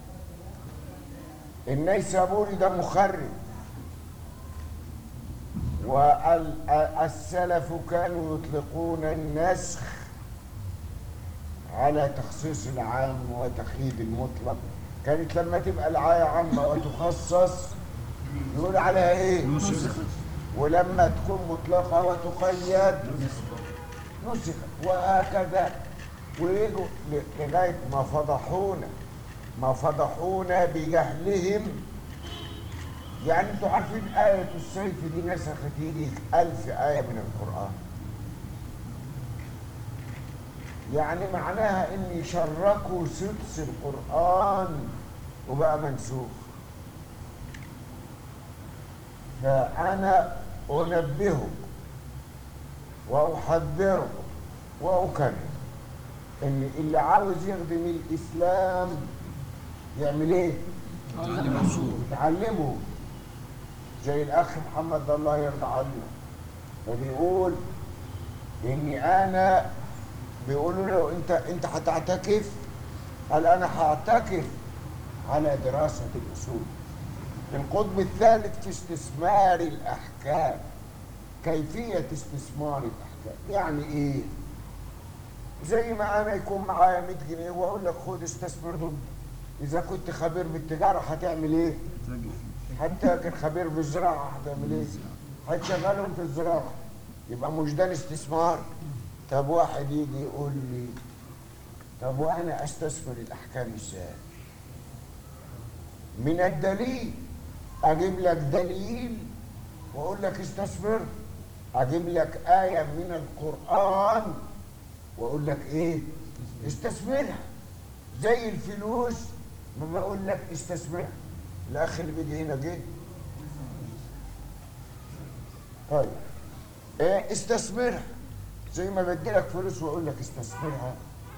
النيسابوري ده مخرب والسلف كانوا يطلقون النسخ على تخصيص العام وتقييد المطلق كانت لما تبقى الآية عامة وتخصص يقول عليها ايه ولما تكون مطلقة وتقيد نسخت وهكذا ويجوا ل- لغاية ما فضحونا ما فضحونا بجهلهم يعني انتوا عارفين آية السيف دي نسخت يجي ألف آية من القرآن يعني معناها ان شركوا سدس القرآن وبقى منسوخ فأنا أنبهك وأحذرك وأكرر إن اللي عاوز يخدم الإسلام يعمل إيه؟ يتعلمه زي الأخ محمد الله يرضى عنه فبيقول إني أنا بيقولوا له أنت أنت هتعتكف؟ قال أنا هعتكف على دراسة الأصول القطب الثالث في استثمار الأحكام كيفية استثمار الأحكام يعني إيه؟ زي ما أنا يكون معايا 100 جنيه وأقول لك خد استثمر ضد إذا كنت خبير بالتجارة هتعمل إيه؟ هتتاجر خبير بالزراعة هتعمل إيه؟ هتشغلهم في الزراعة يبقى مش ده الاستثمار طب واحد يجي يقول لي طب وأنا أستثمر الأحكام إزاي؟ من الدليل اجيب لك دليل واقول لك استثمر اجيب لك ايه من القران واقول لك ايه استثمرها زي الفلوس ما بقول لك استثمرها الاخ اللي بيجي هنا جه طيب ايه استثمرها زي ما بدي لك فلوس واقول لك استثمرها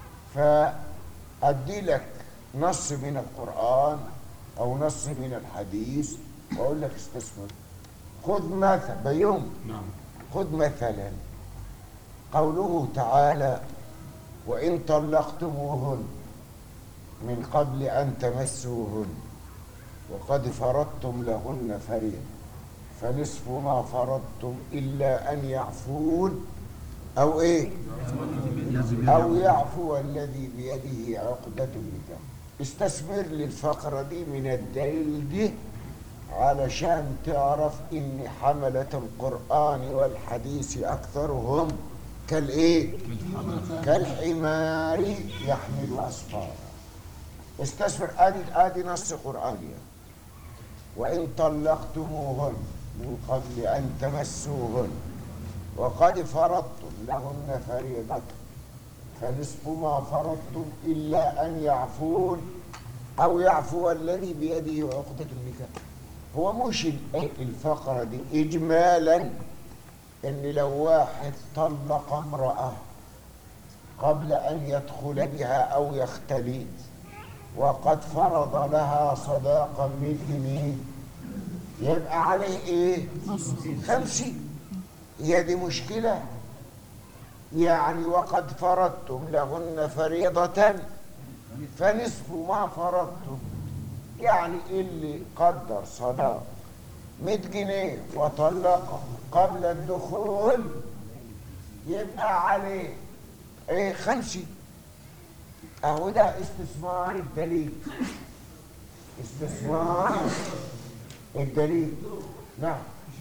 فادي لك نص من القران او نص من الحديث واقول لك استثمر خذ مثل بيوم نعم خذ مثلا قوله تعالى وان طلقتموهن من قبل ان تمسوهن وقد فرضتم لهن فريضه فنصف ما فرضتم الا ان يعفون او ايه او يعفو الذي بيده عقده النكاح استثمر للفقرة دي من الدليل دي علشان تعرف ان حملة القرآن والحديث اكثرهم كالايه كالحمار يحمل اسفارا استثمر ادي ادي نص قرآني وان طلقتموهن من قبل ان تمسوهن وقد فرضتم لهن فريضة فنصف ما فرضتم إلا أن يعفون أو يعفو الذي بيده عقدة النكاح هو مش ال- الفقرة دي إجمالا إن لو واحد طلق امرأة قبل أن يدخل بها أو يختلي وقد فرض لها صداقا من جنيه يبقى عليه إيه؟ خمسين هي دي مشكلة يعني وقد فرضتم لهن فريضة فنصف ما فرضتم يعني اللي قدر صداق 100 جنيه وطلقها قبل الدخول يبقى عليه ايه خمسين اهو ده استثمار الدليل استثمار الدليل نعم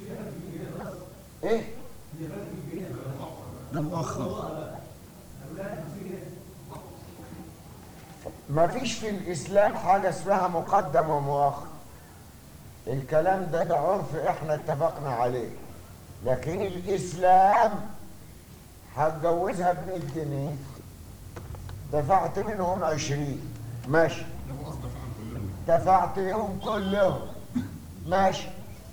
ايه ده مؤخر ما فيش في الإسلام حاجة اسمها مقدم ومؤخر الكلام ده ده عرف احنا اتفقنا عليه لكن الإسلام هتجوزها ب 100 جنيه دفعت منهم 20 ماشي دفعتهم كلهم ماشي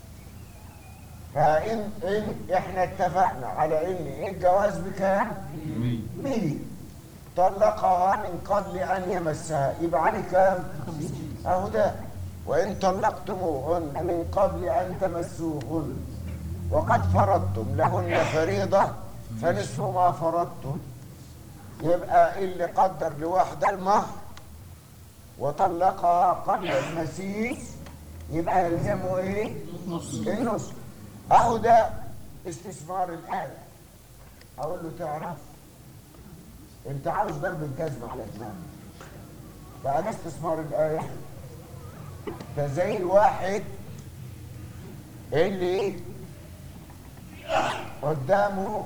فإن إن إحنا اتفقنا على إن الجواز بكام؟ 100 طلقها من قبل أن يمسها يبقى عليه كام؟ أهو ده وإن طلقتموهن من قبل أن تمسوهن وقد فرضتم لهن فريضة فنصف ما فرضتم يبقى اللي قدر لواحدة المهر وطلقها قبل المسيس يبقى يلزمه ايه؟ النص اهو ده استثمار الآلة اقول له تعرف انت عاوز ضرب الجزمة على دماغك بقى ده استثمار الآية ده زي الواحد اللي قدامه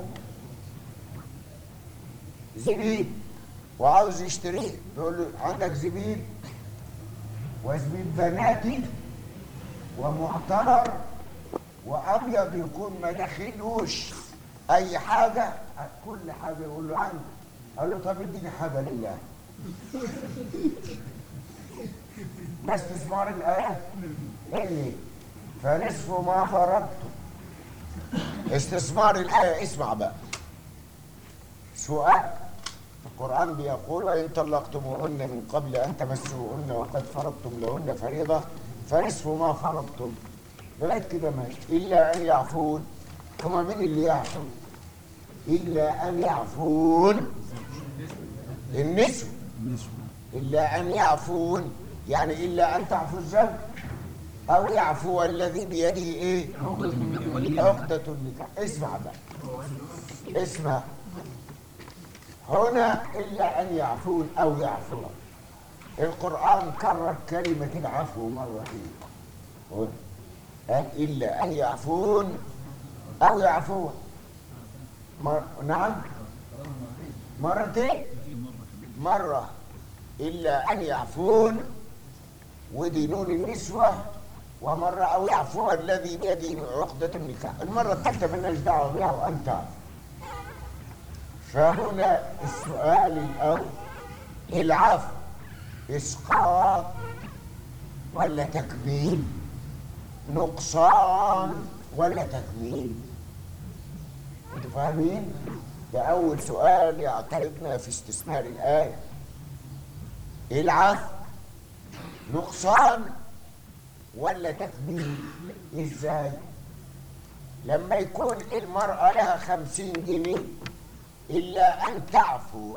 زبيب وعاوز يشتريه بيقول له عندك زبيب وزبيب بناتي ومعتبر وابيض يكون ما داخلوش اي حاجه كل حاجه يقول له عندي قال له طب اديني حاجه لله ده استثمار الايه اللي فنصف ما فرضتم استثمار الايه اسمع بقى سؤال القرآن بيقول وإن طلقتموهن من قبل أن تمسوهن وقد فرضتم لهن فريضة فنصف ما فرضتم لغاية كده ماشي إلا أن يعفون هما مين اللي يعفون؟ إلا أن يعفون النسو إلا أن يعفون يعني إلا أن تعفو الزوج أو يعفو الذي بيده إيه؟ عقدة النكاح اسمع بقى اسمع هنا إلا أن يعفون أو يعفون القرآن كرر كلمة العفو مرتين هنا قال إلا أن يعفون أو يعفون مر... نعم مرتين مرة إلا أن يعفون ودي نون النسوة ومرة أو يعفو الذي بيده عقدة النكاح المرة الثالثة مالناش دعوة بها وأنت فهنا السؤال الأول العفو إسقاط ولا تكميل نقصان ولا تكميل انتوا فاهمين؟ ده أول سؤال يعترضنا في استثمار الآية العفو نقصان ولا تكميل ازاي؟ لما يكون المرأة لها خمسين جنيه إلا أن تعفو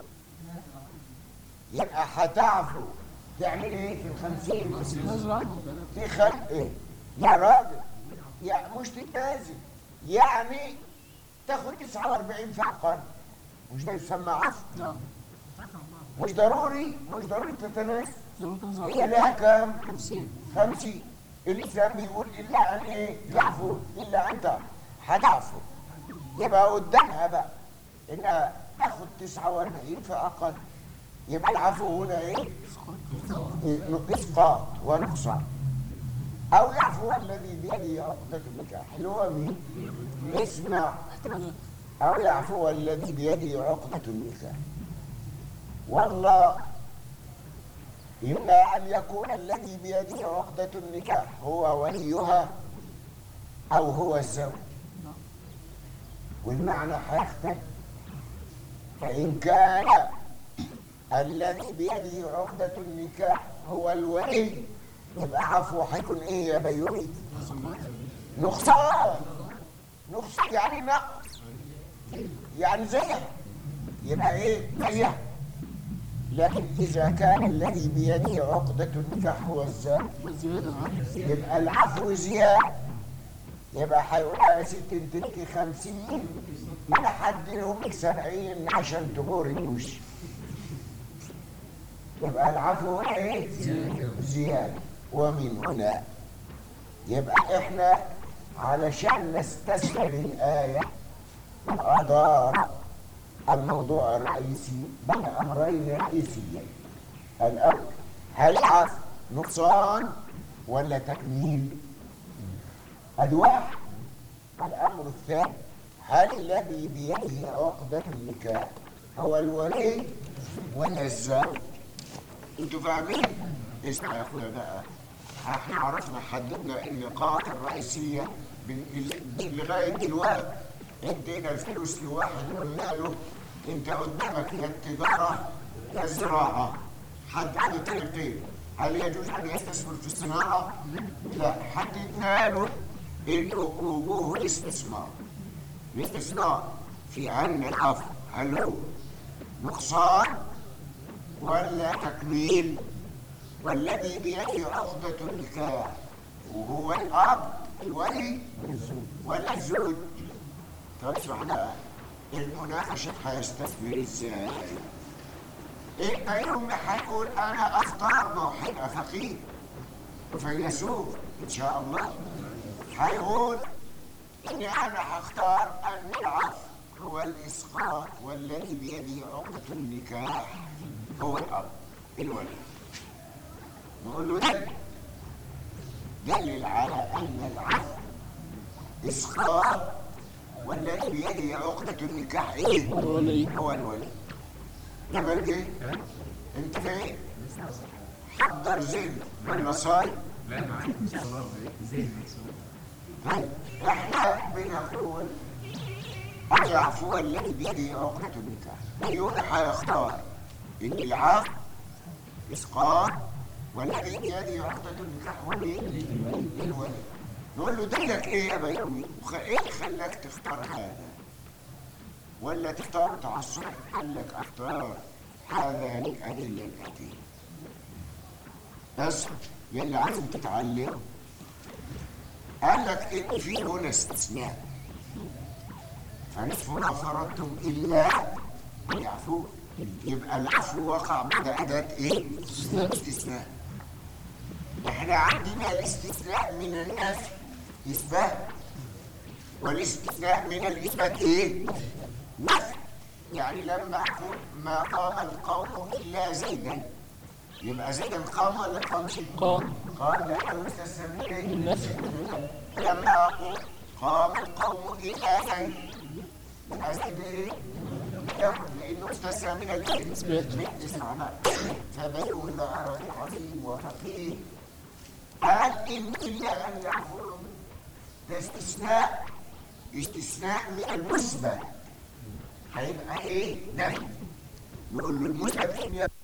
يبقى هتعفو تعمل إيه في الخمسين؟ في خلق إيه؟ يا راجل يا مش تتنازل يعني تاخد 49 في عقار مش ده يسمى عفو مش ضروري مش ضروري تتنازل هي لها كام؟ 50 50 الإسلام بيقول إلا أن إيه؟ يعفو إلا أن تعفو هتعفو يبقى قدامها بقى انها تاخد 49 فاقل يبقى العفو هنا ايه؟ اسقاط ونقصان او يعفو الذي بيده عقدة النكاح اللي هو مين؟ اسمع او يعفو الذي بيده عقدة النكاح والله إما أن يكون الذي بيده عقدة النكاح هو وليها أو هو الزوج والمعنى هيختلف فإن كان الذي بيده عقدة النكاح هو الولي يبقى عفو هيكون ايه يا بيومي؟ نقصان نقصان يعني نقص يعني زيها يبقى ايه؟ زيها لكن إذا كان الذي بيده عقدة النكاح هو الزوج يبقى العفو زيادة يبقى هيقول يا ست انت ليكي 50 انا حد لك 70 عشان تغوري الوش يبقى العفو ايه؟ زيادة ومن هنا يبقى احنا علشان نستسهل الآية أدار الموضوع الرئيسي بين أمرين رئيسيين الأول هل عف نقصان ولا تكميل؟ هذا واحد الأمر الثاني هل الذي بيده عقدة النكاح هو الولي ولا الزوج؟ انتوا فاهمين؟ اسمع يا اخويا بقى احنا عرفنا حددنا النقاط الرئيسية بال- بال- لغاية دلوقتي ادينا الفلوس لواحد وقلنا له انت قدامك يا التجارة يا الزراعة حد عنده طريقين هل يجوز ان يستثمر في الصناعة؟ لا حددنا له انه وجوه الاستثمار الاستثمار في علم العفو هل هو نقصان ولا تكميل والذي بيده عقدة النكاح وهو الأب الولي ولا الزوج طيب اسمع بقى المناقشة هيستثمر ازاي؟ إيه يوم هيقول أنا أختار ما هو هيبقى فقير وفيلسوف إن شاء الله هيقول إني أنا هختار أن العفو هو الإسقاط والذي بيده عقدة النكاح هو الأب الولي نقول له دلل دلل على أن العفو إسقاط والذي بيده عقدة النكاح إيه؟ الولي. هو الولي جبل إيه؟ أنت فين؟ حضر زين والمصايب طيب احنا بنقول العفو الذي بيده عقدة النكاح يقول هيختار ان العفو اسقاط والذي بيده عقدة النكاح هو ايه؟ الولي نقول له دلك ايه يا بيومي؟ وخ- ايه اللي خلاك تختار هذا؟ ولا تختار تعصب؟ قال لك اختار هذان الادله الاتيه بس يلي عايز تتعلم قال لك ان في هنا استثناء فنصف ما فرضتم الا ان يعفو يبقى العفو وقع بعد اداه ايه؟ استثناء احنا عندنا الاستثناء من النفي اثبات والاستثناء من الاثبات ايه؟ نفي يعني لما اقول ما قام القوم الا زيدا يبقى زيدا قام ولا قام قام قال لا مستثنى من النفي لما أقول قام القوم إلى زيد أزيد إيه؟ لأنه استثنى من الكلمة إثبات. من اسمع بقى فبيقول العربي عظيم وفقيه قال إن إلا أن يعفو ده استثناء استثناء من المثبت هيبقى إيه؟ نفي نقول له المثبت إن